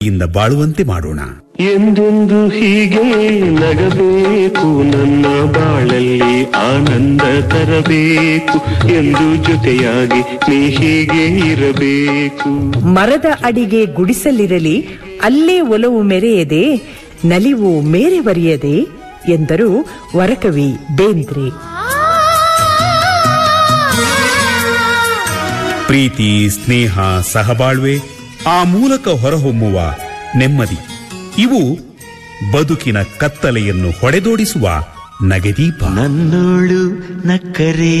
ಇಂದ ಬಾಳುವಂತೆ ಮಾಡೋಣ ಎಂದೆಂದು ಹೀಗೆ ನಗಬೇಕು ನನ್ನ ಬಾಳಲ್ಲಿ ಆನಂದ ತರಬೇಕು ಎಂದು ಜೊತೆಯಾಗಿ ನೀ ಹೀಗೆ ಇರಬೇಕು ಮರದ ಅಡಿಗೆ ಗುಡಿಸಲಿರಲಿ ಅಲ್ಲೇ ಒಲವು ಮೆರೆಯದೆ ನಲಿವು ಮೇರೆ ಬರೆಯದೆ ಎಂದರು ವರಕವಿ ಬೇಂದ್ರೆ ಪ್ರೀತಿ ಸ್ನೇಹ ಸಹಬಾಳ್ವೆ ಆ ಮೂಲಕ ಹೊರಹೊಮ್ಮುವ ನೆಮ್ಮದಿ ಇವು ಬದುಕಿನ ಕತ್ತಲೆಯನ್ನು ಹೊಡೆದೋಡಿಸುವ ನಗೆದೀಪ ನನ್ನೋಳು ನಕ್ಕರೆ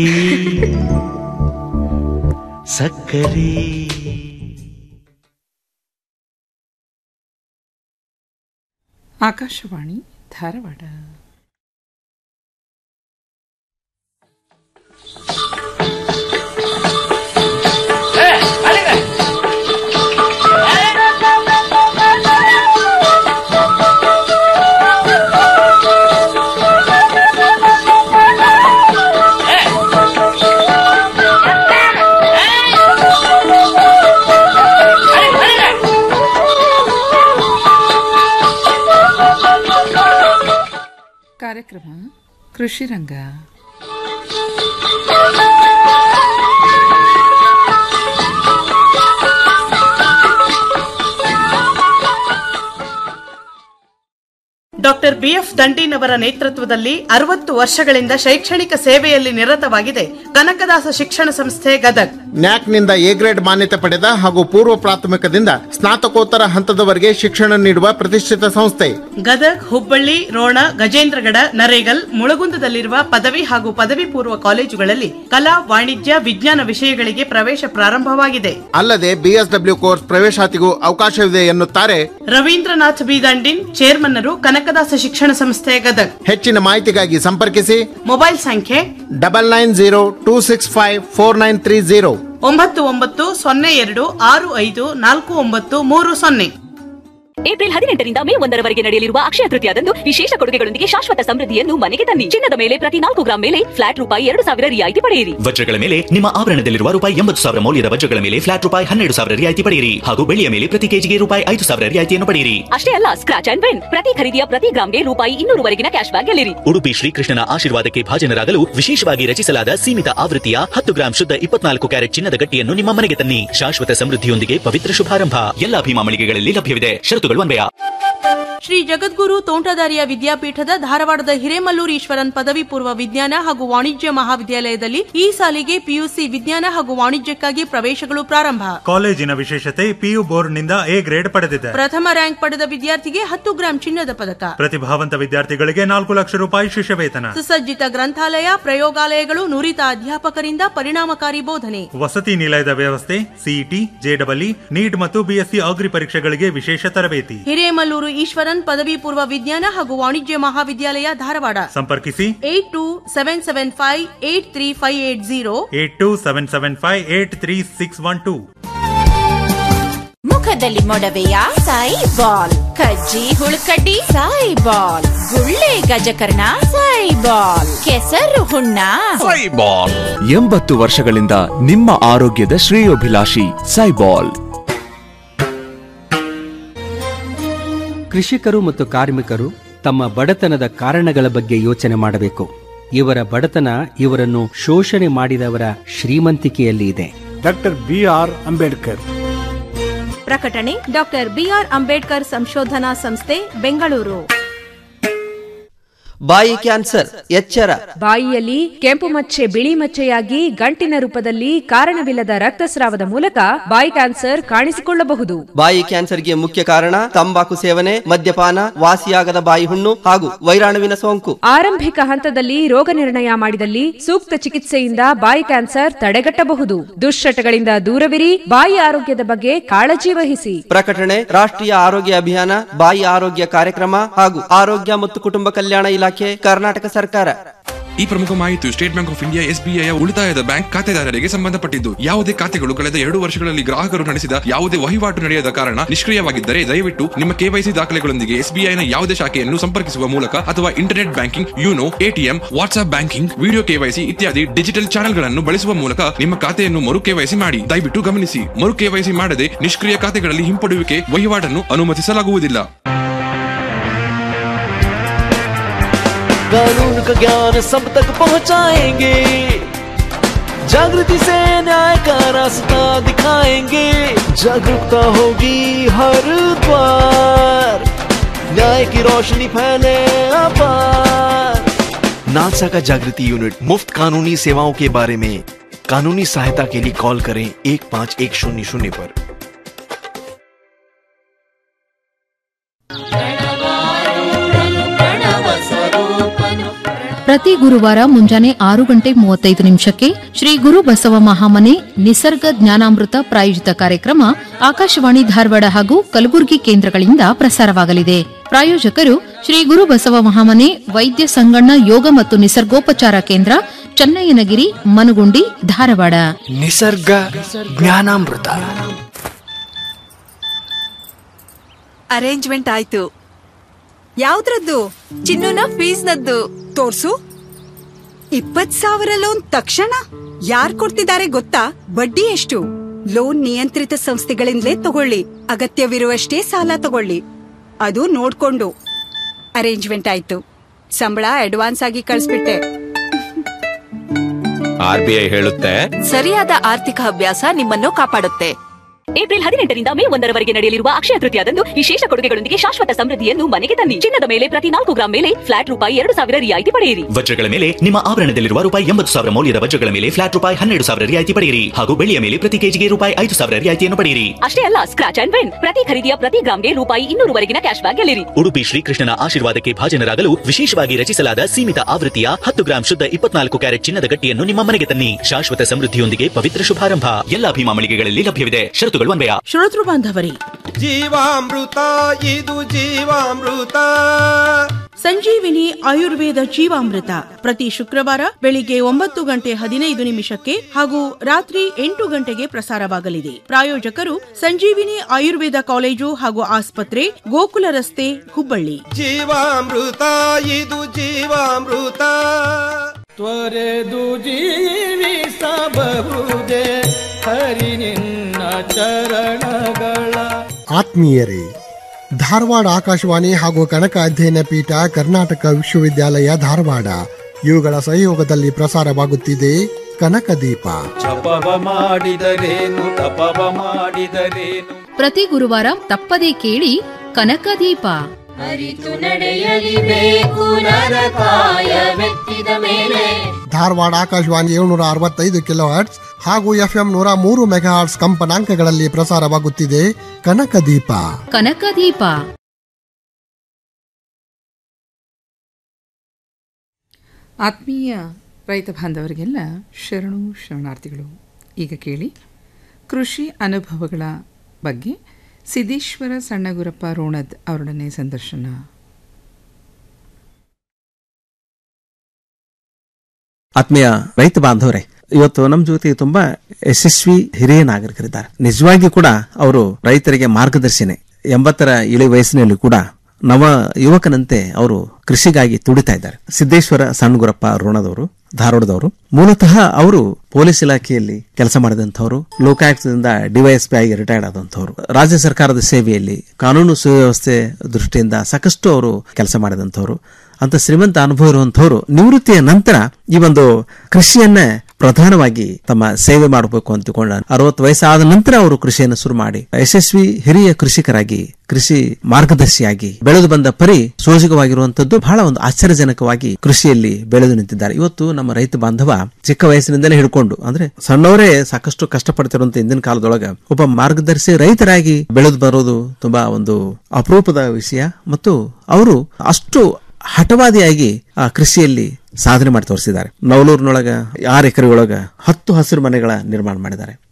ಸಕ್ಕರೆ ಆಕಾಶವಾಣಿ ಧಾರವಾಡ ಕಾರ್ಯಕ್ರಮ ಕೃಷಿ ರಂಗ ಡಾಕ್ಟರ್ ಬಿಎಫ್ ದಂಡಿನವರ ನೇತೃತ್ವದಲ್ಲಿ ಅರವತ್ತು ವರ್ಷಗಳಿಂದ ಶೈಕ್ಷಣಿಕ ಸೇವೆಯಲ್ಲಿ ನಿರತವಾಗಿದೆ ಕನಕದಾಸ ಶಿಕ್ಷಣ ಸಂಸ್ಥೆ ಗದಗ್ ನ್ಯಾಕ್ನಿಂದ ಎ ಗ್ರೇಡ್ ಮಾನ್ಯತೆ ಪಡೆದ ಹಾಗೂ ಪೂರ್ವ ಪ್ರಾಥಮಿಕದಿಂದ ಸ್ನಾತಕೋತ್ತರ ಹಂತದವರೆಗೆ ಶಿಕ್ಷಣ ನೀಡುವ ಪ್ರತಿಷ್ಠಿತ ಸಂಸ್ಥೆ ಗದಗ್ ಹುಬ್ಬಳ್ಳಿ ರೋಣ ಗಜೇಂದ್ರಗಡ ನರೇಗಲ್ ಮುಳಗುಂದದಲ್ಲಿರುವ ಪದವಿ ಹಾಗೂ ಪದವಿ ಪೂರ್ವ ಕಾಲೇಜುಗಳಲ್ಲಿ ಕಲಾ ವಾಣಿಜ್ಯ ವಿಜ್ಞಾನ ವಿಷಯಗಳಿಗೆ ಪ್ರವೇಶ ಪ್ರಾರಂಭವಾಗಿದೆ ಅಲ್ಲದೆ ಬಿಎಸ್ಡಬ್ಲ್ಯೂ ಕೋರ್ಸ್ ಪ್ರವೇಶಾತಿಗೂ ಅವಕಾಶವಿದೆ ಎನ್ನುತ್ತಾರೆ ರವೀಂದ್ರನಾಥ್ ಬಿ ದಂಡಿನ್ ಚೇರ್ಮನ್ನರು ಕನಕದಾಸ ಶಿಕ್ಷಣ ಸಂಸ್ಥೆ ಗದಗ್ ಹೆಚ್ಚಿನ ಮಾಹಿತಿಗಾಗಿ ಸಂಪರ್ಕಿಸಿ ಮೊಬೈಲ್ ಸಂಖ್ಯೆ double nine zero two six five four nine three zero ಒಂಬತ್ತು ಒಂಬತ್ತು ಸೊನ್ನೆ ಎರಡು ಆರು ಐದು ನಾಲ್ಕು ಒಂಬತ್ತು ಮೂರು ಸೊನ್ನೆ ಏಪ್ರಿಲ್ ಹದಿನೆಂಟರಿಂದ ಮೇ ಒಂದರವರೆಗೆ ನಡೆಯಲಿರುವ ಅಕ್ಷಯ ತೃತೀಯದಂದು ವಿಶೇಷ ಕೊಡುಗೆಗಳೊಂದಿಗೆ ಶಾಶ್ವತ ಸಮೃದ್ಧಿಯನ್ನು ಮನೆಗೆ ತನ್ನಿ ಚಿನ್ನದ ಮೇಲೆ ಪ್ರತಿ ನಾಲ್ಕು ಗ್ರಾಂ ಮೇಲೆ ಫ್ಲಾಟ್ ರೂಪಾಯಿ ಎರಡು ಸಾವಿರ ರಿಯಾಯಿತಿ ಪಡೆಯಿರಿ ವಜ್ರಗಳ ಮೇಲೆ ನಿಮ್ಮ ಆಭರಣದಲ್ಲಿರುವ ರೂಪಾಯಿ ಎಂಬತ್ತು ಸಾವಿರ ಮೌಲ್ಯದ ವಜ್ರಗಳ ಮೇಲೆ ಫ್ಲಾಟ್ ರೂಪಾಯಿ ಹನ್ನೆರಡು ಸಾವಿರ ರಿಯಾಯಿತಿ ಪಡೆಯಿರಿ ಹಾಗೂ ಬೆಳ್ಳಿಯ ಮೇಲೆ ಪ್ರತಿ ಕೆಜಿಗೆ ರೂಪಾಯಿ ಐದು ಸಾವಿರ ರಿಯಾಯಿತಿಯನ್ನು ಪಡೆಯಿರಿ ಅಷ್ಟೇ ಅಲ್ಲ ಸ್ಕ್ರಾಚ್ ಅಂಡ್ ವಿನ್ ಪ್ರತಿ ಖರೀದಿಯ ಪ್ರತಿ ಗ್ರಾಂಗೆ ರೂಪಾಯಿ ಇನ್ನೂರವರೆಗಿನ ಕ್ಯಾಶ್ ಬ್ಯಾಕ್ ಗೆಲ್ಲಿರಿ ಉಡುಪಿ ಶ್ರೀಕೃಷ್ಣನ ಆಶೀರ್ವಾದಕ್ಕೆ ಭಾಜನರಾಗಲು ವಿಶೇಷವಾಗಿ ರಚಿಸಲಾದ ಸೀಮಿತ ಆವೃತ್ತಿಯ ಹತ್ತು ಗ್ರಾಂ ಶುದ್ಧ ಇಪ್ಪತ್ನಾಲ್ಕು ಕ್ಯಾರೆಟ್ ಚಿನ್ನದ ಗಟ್ಟಿಯನ್ನು ನಿಮ್ಮ ಮನೆಗೆ ತನ್ನಿ ಶಾಶ್ವತ ಸಮೃದ್ಧಿಯೊಂದಿಗೆ ಪವಿತ್ರ ಶುಭಾರಂಭ ಎಲ್ಲಾ ಭೀಮಾ ಮಳಿಗೆಗಳಲ್ಲಿ ಲಭ್ಯವಿದೆ ಷರತ್ತುಗಳು ಅನ್ವಯ ಶ್ರೀ ಜಗದ್ಗುರು ತೋಂಟದಾರ್ಯ ವಿದ್ಯಾಪೀಠದ ಧಾರವಾಡದ ಹಿರೇಮಲ್ಲೂರು ಈಶ್ವರನ್ ಪದವಿ ಪೂರ್ವ ವಿಜ್ಞಾನ ಹಾಗೂ ವಾಣಿಜ್ಯ ಮಹಾವಿದ್ಯಾಲಯದಲ್ಲಿ ಈ ಸಾಲಿಗೆ ಪಿಯುಸಿ ವಿಜ್ಞಾನ ಹಾಗೂ ವಾಣಿಜ್ಯಕ್ಕಾಗಿ ಪ್ರವೇಶಗಳು ಪ್ರಾರಂಭ ಕಾಲೇಜಿನ ವಿಶೇಷತೆ ಪಿಯು ಬೋರ್ಡ್ನಿಂದ ಎ ಗ್ರೇಡ್ ಪಡೆದಿದೆ ಪ್ರಥಮ ರ್ಯಾಂಕ್ ಪಡೆದ ವಿದ್ಯಾರ್ಥಿಗೆ ಹತ್ತು ಗ್ರಾಂ ಚಿನ್ನದ ಪದಕ ಪ್ರತಿಭಾವಂತ ವಿದ್ಯಾರ್ಥಿಗಳಿಗೆ ನಾಲ್ಕು ಲಕ್ಷ ರೂಪಾಯಿ ಶಿಷ್ಯವೇತನ ಸುಸಜ್ಜಿತ ಗ್ರಂಥಾಲಯ ಪ್ರಯೋಗಾಲಯಗಳು ನುರಿತ ಅಧ್ಯಾಪಕರಿಂದ ಪರಿಣಾಮಕಾರಿ ಬೋಧನೆ ವಸತಿ ನಿಲಯದ ವ್ಯವಸ್ಥೆ ಸಿಇಟಿ ಜೆಡಬ್ಲ್ಇ ನೀಟ್ ಮತ್ತು ಬಿಎಸ್ಸಿ ಅಗ್ರಿ ಪರೀಕ್ಷೆಗಳಿಗೆ ವಿಶೇಷ ತರಬೇತಿ ಹಿರೇಮಲ್ಲೂರು ಈಶ್ವರನ್ ಪದವಿ ಪೂರ್ವ ವಿಜ್ಞಾನ ಹಾಗೂ ವಾಣಿಜ್ಯ ಮಹಾವಿದ್ಯಾಲಯ ಧಾರವಾಡ ಸಂಪರ್ಕಿಸಿ eight two seven seven five eight three five eight zero eight two seven seven five eight three six one two ಮುಖದಲ್ಲಿ ಮೊಡವೆಯ ಸಾಯಿ ಬಾಲ್ ಕಜ್ಜಿ ಹುಳುಕಡ್ಡಿ ಸಾಯಿ ಬಾಲ್ ಗುಳ್ಳೆ ಗಜಕರ್ಣ ಸಾಯಿ ಬಾಲ್ ಕೆಸರು ಹುಣ್ಣ ಎಂಬತ್ತು ವರ್ಷಗಳಿಂದ ನಿಮ್ಮ ಆರೋಗ್ಯದ ಶ್ರೇಯೋಭಿಲಾಷಿ ಸೈಬಾಲ್ ಕೃಷಿಕರು ಮತ್ತು ಕಾರ್ಮಿಕರು ತಮ್ಮ ಬಡತನದ ಕಾರಣಗಳ ಬಗ್ಗೆ ಯೋಚನೆ ಮಾಡಬೇಕು ಇವರ ಬಡತನ ಇವರನ್ನು ಶೋಷಣೆ ಮಾಡಿದವರ ಶ್ರೀಮಂತಿಕೆಯಲ್ಲಿ ಇದೆ ಡಾಕ್ಟರ್ ಬಿ ಆರ್ ಅಂಬೇಡ್ಕರ್ ಪ್ರಕಟಣೆ ಡಾಕ್ಟರ್ ಬಿಆರ್ ಅಂಬೇಡ್ಕರ್ ಸಂಶೋಧನಾ ಸಂಸ್ಥೆ ಬೆಂಗಳೂರು ಬಾಯಿ ಕ್ಯಾನ್ಸರ್ ಎಚ್ಚರ ಬಾಯಿಯಲ್ಲಿ ಕೆಂಪು ಮಚ್ಚೆ ಬಿಳಿ ಮಚ್ಚೆಯಾಗಿ ಗಂಟಿನ ರೂಪದಲ್ಲಿ ಕಾರಣವಿಲ್ಲದ ರಕ್ತಸ್ರಾವದ ಮೂಲಕ ಬಾಯಿ ಕ್ಯಾನ್ಸರ್ ಕಾಣಿಸಿಕೊಳ್ಳಬಹುದು ಬಾಯಿ ಕ್ಯಾನ್ಸರ್ಗೆ ಮುಖ್ಯ ಕಾರಣ ತಂಬಾಕು ಸೇವನೆ ಮದ್ಯಪಾನ ವಾಸಿಯಾಗದ ಬಾಯಿ ಹುಣ್ಣು ಹಾಗೂ ವೈರಾಣುವಿನ ಸೋಂಕು ಆರಂಭಿಕ ಹಂತದಲ್ಲಿ ರೋಗ ನಿರ್ಣಯ ಮಾಡಿದಲ್ಲಿ ಸೂಕ್ತ ಚಿಕಿತ್ಸೆಯಿಂದ ಬಾಯಿ ಕ್ಯಾನ್ಸರ್ ತಡೆಗಟ್ಟಬಹುದು ದುಶ್ಚಟಗಳಿಂದ ದೂರವಿರಿ ಬಾಯಿ ಆರೋಗ್ಯದ ಬಗ್ಗೆ ಕಾಳಜಿ ವಹಿಸಿ ಪ್ರಕಟಣೆ ರಾಷ್ಟ್ರೀಯ ಆರೋಗ್ಯ ಅಭಿಯಾನ ಬಾಯಿ ಆರೋಗ್ಯ ಕಾರ್ಯಕ್ರಮ ಹಾಗೂ ಆರೋಗ್ಯ ಮತ್ತು ಕುಟುಂಬ ಕಲ್ಯಾಣ ಇಲಾಖೆ ಕರ್ನಾಟಕ ಸರ್ಕಾರ ಈ ಪ್ರಮುಖ ಮಾಹಿತಿಯು State Bank of India SBI ಉಳಿತಾಯದ ಬ್ಯಾಂಕ್ ಖಾತೆದಾರರಿಗೆ ಸಂಬಂಧಪಟ್ಟಿದ್ದು ಯಾವುದೇ ಖಾತೆಗಳು ಕಳೆದ ಎರಡು ವರ್ಷಗಳಲ್ಲಿ ಗ್ರಾಹಕರು ನಡೆಸಿದ ಯಾವುದೇ ವಹಿವಾಟು ನಡೆಯದ ಕಾರಣ ನಿಷ್ಕ್ರಿಯವಾಗಿದ್ದರೆ ದಯವಿಟ್ಟು ನಿಮ್ಮ ಕೆವೈಸಿ ದಾಖಲೆಗಳೊಂದಿಗೆ ಎಸ್ಬಿಐನ ಯಾವುದೇ ಶಾಖೆಯನ್ನು ಸಂಪರ್ಕಿಸುವ ಮೂಲಕ ಅಥವಾ internet banking YONO ATM WhatsApp banking video KYC ಇತ್ಯಾದಿ ಡಿಜಿಟಲ್ ಚಾನೆಲ್ಗಳನ್ನು ಬಳಸುವ ಮೂಲಕ ನಿಮ್ಮ ಖಾತೆಯನ್ನು ಮರು ಕೆವೈಸಿ ಮಾಡಿ ದಯವಿಟ್ಟು ಗಮನಿಸಿ ಮರು ಕೆವೈಸಿ ಮಾಡದೆ ನಿಷ್ಕ್ರಿಯ ಖಾತೆಗಳಲ್ಲಿ ಹಿಂಪಡೆಯುವಿಕೆ ವಹಿವಾಟನ್ನು ಅನುಮತಿಸಲಾಗುವುದಿಲ್ಲ कानून का ज्ञान सब तक पहुंचाएंगे जागृति से न्याय का रास्ता दिखाएंगे जागरूकता होगी हर द्वार न्याय की रोशनी फैले अपार नालसा का जागृति यूनिट मुफ्त कानूनी सेवाओं के बारे में कानूनी सहायता के लिए कॉल करें एक पाँच एक शून्य शून्य पर ಪ್ರತಿ ಗುರುವಾರ ಮುಂಜಾನೆ ಆರು ಗಂಟೆ ಮೂವತ್ತೈದು ನಿಮಿಷಕ್ಕೆ ಶ್ರೀ ಗುರು ಬಸವ ಮಹಾಮನೆ ನಿಸರ್ಗ ಜ್ಞಾನಾಮೃತ ಪ್ರಾಯೋಜಿತ ಕಾರ್ಯಕ್ರಮ ಆಕಾಶವಾಣಿ ಧಾರವಾಡ ಹಾಗೂ ಕಲಬುರಗಿ ಕೇಂದ್ರಗಳಿಂದ ಪ್ರಸಾರವಾಗಲಿದೆ ಪ್ರಾಯೋಜಕರು ಶ್ರೀ ಗುರು ಬಸವ ಮಹಾಮನೆ ವೈದ್ಯ ಸಂಗಣ್ಣ ಯೋಗ ಮತ್ತು ನಿಸರ್ಗೋಪಚಾರ ಕೇಂದ್ರ ಚನ್ನಯ್ಯನಗಿರಿ ಮನಗುಂಡಿ ಧಾರವಾಡ ನಿಸರ್ಗ ಜ್ಞಾನಾಮೃತ ಅರೇಂಜ್ಮೆಂಟ್ ಆಯ್ತು ಯಾವ್ದ್ರದ್ದು ಚಿನ್ನುನ ಫೀಸ್ನದ್ದು ತೋರ್ಸು ಇಪ್ಪತ್ ಸಾವಿರ ಲೋನ್ ತಕ್ಷಣ ಯಾರ್ ಕೊಡ್ತಿದ್ದಾರೆ ಗೊತ್ತಾ ಬಡ್ಡಿ ಎಷ್ಟು ಲೋನ್ ನಿಯಂತ್ರಿತ ಸಂಸ್ಥೆಗಳಿಂದಲೇ ತಗೊಳ್ಳಿ ಅಗತ್ಯವಿರುವಷ್ಟೇ ಸಾಲ ತಗೊಳ್ಳಿ ಅದು ನೋಡ್ಕೊಂಡು ಅರೇಂಜ್ಮೆಂಟ್ ಆಯ್ತು ಸಂಬಳ ಅಡ್ವಾನ್ಸ್ ಆಗಿ ಕಳಿಸ್ಬಿಟ್ಟೆ ಆರ್ ಬಿ ಐ ಹೇಳುತ್ತೆ ಸರಿಯಾದ ಆರ್ಥಿಕ ಅಭ್ಯಾಸ ನಿಮ್ಮನ್ನು ಕಾಪಾಡುತ್ತೆ ಏಪ್ರಿಲ್ ಹದಿನೆಂಟರಿಂದ ಮೇ ಒಂದರವರೆಗೆ ನಡೆಯಲಿರುವ ಅಕ್ಷಯ ತೃತೀಯದಂದು ವಿಶೇಷ ಕೊಡುಗೆಗಳೊಂದಿಗೆ ಶಾಶ್ವತ ಸಮೃದ್ಧಿಯನ್ನು ಮನೆಗೆ ತನ್ನಿ ಚಿನ್ನದ ಮೇಲೆ ಪ್ರತಿ ನಾಲ್ಕು ಗ್ರಾಂ ಮೇಲೆ ಫ್ಲಾಟ್ ರೂಪಾಯಿ ಎರಡು ಸಾವಿರ ರಿಯಾಯಿತಿ ಪಡೆಯಿರಿ ವಜ್ರಗಳ ಮೇಲೆ ನಿಮ್ಮ ಆಭರಣದಲ್ಲಿರುವ ರೂಪಾಯಿ ಎಂಬತ್ತು ಸಾವಿರ ಮೌಲ್ಯದ ವಜ್ರಗಳ ಮೇಲೆ ಫ್ಲಾಟ್ ರೂಪಾಯಿ ಹನ್ನೆರಡು ಸಾವಿರ ರಿಯಾಯಿತಿ ಪಡೆಯಿರಿ ಹಾಗೂ ಬೆಳ್ಳಿಯ ಮೇಲೆ ಪ್ರತಿ ಕೆಜಿಗೆ ರೂಪಾಯಿ ಐದು ಸಾವಿರ ರಿಯಾಯಿತಿಯನ್ನು ಪಡೆಯಿರಿ ಅಷ್ಟೇ ಅಲ್ಲ ಸ್ಕ್ರಾಚ್ ಅಂಡ್ ವಿನ್ ಪ್ರತಿ ಖರೀದಿಯ ಪ್ರತಿ ಗ್ರಾಂಗೆ ರೂಪಾಯಿ ಇನ್ನೂರವರೆಗಿನ ಕ್ಯಾಶ್ ಬ್ಯಾಕ್ ಗೆಲ್ಲಿರಿ ಉಡುಪಿ ಶ್ರೀಕೃಷ್ಣನ ಆಶೀರ್ವಾದಕ್ಕೆ ಭಾಜನರಾಗಲು ವಿಶೇಷವಾಗಿ ರಚಿಸಲಾದ ಸೀಮಿತ ಆವೃತ್ತಿಯ ಹತ್ತು ಗ್ರಾಂ ಶುದ್ಧ ಇಪ್ಪತ್ನಾಲ್ಕು ಕ್ಯಾರೆಟ್ ಚಿನ್ನದ ಗಟ್ಟಿಯನ್ನು ನಿಮ್ಮ ಮನೆಗೆ ತನ್ನಿ ಶಾಶ್ವತ ಸಮೃದ್ಧಿಯೊಂದಿಗೆ ಪವಿತ್ರ ಶುಭಾರಂಭ ಎಲ್ಲಾ ಭೀಮಾ ಮಳಿಗೆಗಳಲ್ಲಿ ಲಭ್ಯವಿದೆ ಷರತ್ತುಗಳು ಅನ್ವಯ ಶ್ರೋತೃ ಬಾಂಧವರೇ ಜೀವಾಮೃತ ಇದು ಜೀವಾಮೃತ ಸಂಜೀವಿನಿ ಆಯುರ್ವೇದ ಜೀವಾಮೃತ ಪ್ರತಿ ಶುಕ್ರವಾರ ಬೆಳಿಗ್ಗೆ ಒಂಬತ್ತು ಗಂಟೆ ಹದಿನೈದು ನಿಮಿಷಕ್ಕೆ ಹಾಗೂ ರಾತ್ರಿ ಎಂಟು ಗಂಟೆಗೆ ಪ್ರಸಾರವಾಗಲಿದೆ ಪ್ರಾಯೋಜಕರು ಸಂಜೀವಿನಿ ಆಯುರ್ವೇದ ಕಾಲೇಜು ಹಾಗೂ ಆಸ್ಪತ್ರೆ ಗೋಕುಲ ರಸ್ತೆ ಹುಬ್ಬಳ್ಳಿ ಜೀವಾಮೃತ ಇದು ಜೀವಾಮೃತ ತ್ವರೆದು ಜೀವಿಸಬಹುದೇ ಹರಿ ನಿನ್ನ ಚರಣಗಳ ಆತ್ಮೀಯರೇ ಧಾರವಾಡ ಆಕಾಶವಾಣಿ ಹಾಗೂ ಕನಕ ಅಧ್ಯಯನ ಪೀಠ ಕರ್ನಾಟಕ ವಿಶ್ವವಿದ್ಯಾಲಯ ಧಾರವಾಡ ಇವುಗಳ ಸಹಯೋಗದಲ್ಲಿ ಪ್ರಸಾರವಾಗುತ್ತಿದೆ ಕನಕ ದೀಪ ಜಪವ ಮಾಡಿದರೇನು ತಪವ ಮಾಡಿದರೇನು ಪ್ರತಿ ಗುರುವಾರ ತಪ್ಪದೇ ಕೇಳಿ ಕನಕದೀಪ ಅರಿತು ನಡೆಯಲಿಬೇಕು ನರಕಾಯವೆತ್ತಿದ ಮೇಲೆ ಧಾರವಾಡ ಆಕಾಶವಾಣಿ ಏಳ್ನೂರ ಅರವತ್ತೈದು ಕಿಲೋ ಹರ್ಟ್ಸ್ ಹಾಗೂ ಎಫ್ಎಂ ನೂರ ಮೂರು ಮೆಗಾ ಹರ್ಟ್ಸ್ ಕಂಪನಾಂಕಗಳಲ್ಲಿ ಪ್ರಸಾರವಾಗುತ್ತಿದೆ ಕನಕ ದೀಪ ಕನಕದೀಪ ಆತ್ಮೀಯ ರೈತ ಬಾಂಧವರಿಗೆಲ್ಲ ಶರಣು ಶರಣಾರ್ಥಿಗಳು ಈಗ ಕೇಳಿ ಕೃಷಿ ಅನುಭವಗಳ ಬಗ್ಗೆ ಸಿದ್ದೇಶ್ವರ ಸಣ್ಣಗುರಪ್ಪ ರೋಣದ್ ಅವರೊಡನೆ ಸಂದರ್ಶನ ಆತ್ಮೀಯ ರೈತ ಬಾಂಧವರೇ ಇವತ್ತು ನಮ್ಮ ಜೊತೆ ತುಂಬಾ ಯಶಸ್ವಿ ಹಿರಿಯ ನಾಗರಿಕರಿದ್ದಾರೆ ನಿಜವಾಗಿ ಕೂಡ ಅವರು ರೈತರಿಗೆ ಮಾರ್ಗದರ್ಶಿನೇ ಎಂಬತ್ತರ ಇಳಿ ವಯಸ್ಸಿನಲ್ಲಿ ಕೂಡ ನವ ಯುವಕನಂತೆ ಅವರು ಕೃಷಿಗಾಗಿ ತುಡಿತಾ ಇದ್ದಾರೆ ಸಿದ್ದೇಶ್ವರ ಸಣ್ಣಗುರಪ್ಪ ಋಣದವರು ಧಾರವಾಡದವರು ಮೂಲತಃ ಅವರು ಪೊಲೀಸ್ ಇಲಾಖೆಯಲ್ಲಿ ಕೆಲಸ ಮಾಡಿದಂಥವ್ರು ಲೋಕಾಯುಕ್ತದಿಂದ ಡಿವೈಎಸ್ಪಿ ಆಗಿ ರಿಟೈರ್ಡ್ ಆದಂಥವ್ರು ರಾಜ್ಯ ಸರ್ಕಾರದ ಸೇವೆಯಲ್ಲಿ ಕಾನೂನು ಸುವ್ಯವಸ್ಥೆ ದೃಷ್ಟಿಯಿಂದ ಸಾಕಷ್ಟು ಅವರು ಕೆಲಸ ಮಾಡಿದಂಥವ್ರು ಅಂತ ಶ್ರೀಮಂತ ಅನುಭವ ಇರುವಂತವರು ನಿವೃತ್ತಿಯ ನಂತರ ಈ ಒಂದು ಕೃಷಿಯನ್ನೇ ಪ್ರಧಾನವಾಗಿ ತಮ್ಮ ಸೇವೆ ಮಾಡಬೇಕು ಅಂತಿಕೊಂಡ ಅರವತ್ತು ವಯಸ್ಸಾದ ನಂತರ ಅವರು ಕೃಷಿಯನ್ನು ಶುರು ಮಾಡಿ ಯಶಸ್ವಿ ಹಿರಿಯ ಕೃಷಿಕರಾಗಿ ಕೃಷಿ ಮಾರ್ಗದರ್ಶಿಯಾಗಿ ಬೆಳೆದು ಬಂದ ಪರಿ ಸೋಜಿಗವಾಗಿರುವಂತದ್ದು ಬಹಳ ಒಂದು ಆಶ್ಚರ್ಯಜನಕವಾಗಿ ಕೃಷಿಯಲ್ಲಿ ಬೆಳೆದು ನಿಂತಿದ್ದಾರೆ ಇವತ್ತು ನಮ್ಮ ರೈತ ಬಾಂಧವ ಚಿಕ್ಕ ವಯಸ್ಸಿನಿಂದಲೇ ಹಿಡ್ಕೊಂಡು ಅಂದ್ರೆ ಸಣ್ಣವರೇ ಸಾಕಷ್ಟು ಕಷ್ಟಪಡ್ತಿರುವಂತ ಇಂದಿನ ಕಾಲದೊಳಗ ಒಬ್ಬ ಮಾರ್ಗದರ್ಶಿ ರೈತರಾಗಿ ಬೆಳೆದು ಬರೋದು ತುಂಬಾ ಒಂದು ಅಪರೂಪದ ವಿಷಯ ಮತ್ತು ಅವರು ಅಷ್ಟು ಹಠವಾದಿಯಾಗಿ ಆ ಕೃಷಿಯಲ್ಲಿ ಸಾಧನೆ ಮಾಡಿ ತೋರಿಸಿದ್ದಾರೆ ನವಲೂರಿನೊಳಗ ಆರು ಎಕರೆ ಒಳಗ ಹತ್ತು ಹಸಿರು ಮನೆಗಳ ನಿರ್ಮಾಣ ಮಾಡಿದ್ದಾರೆ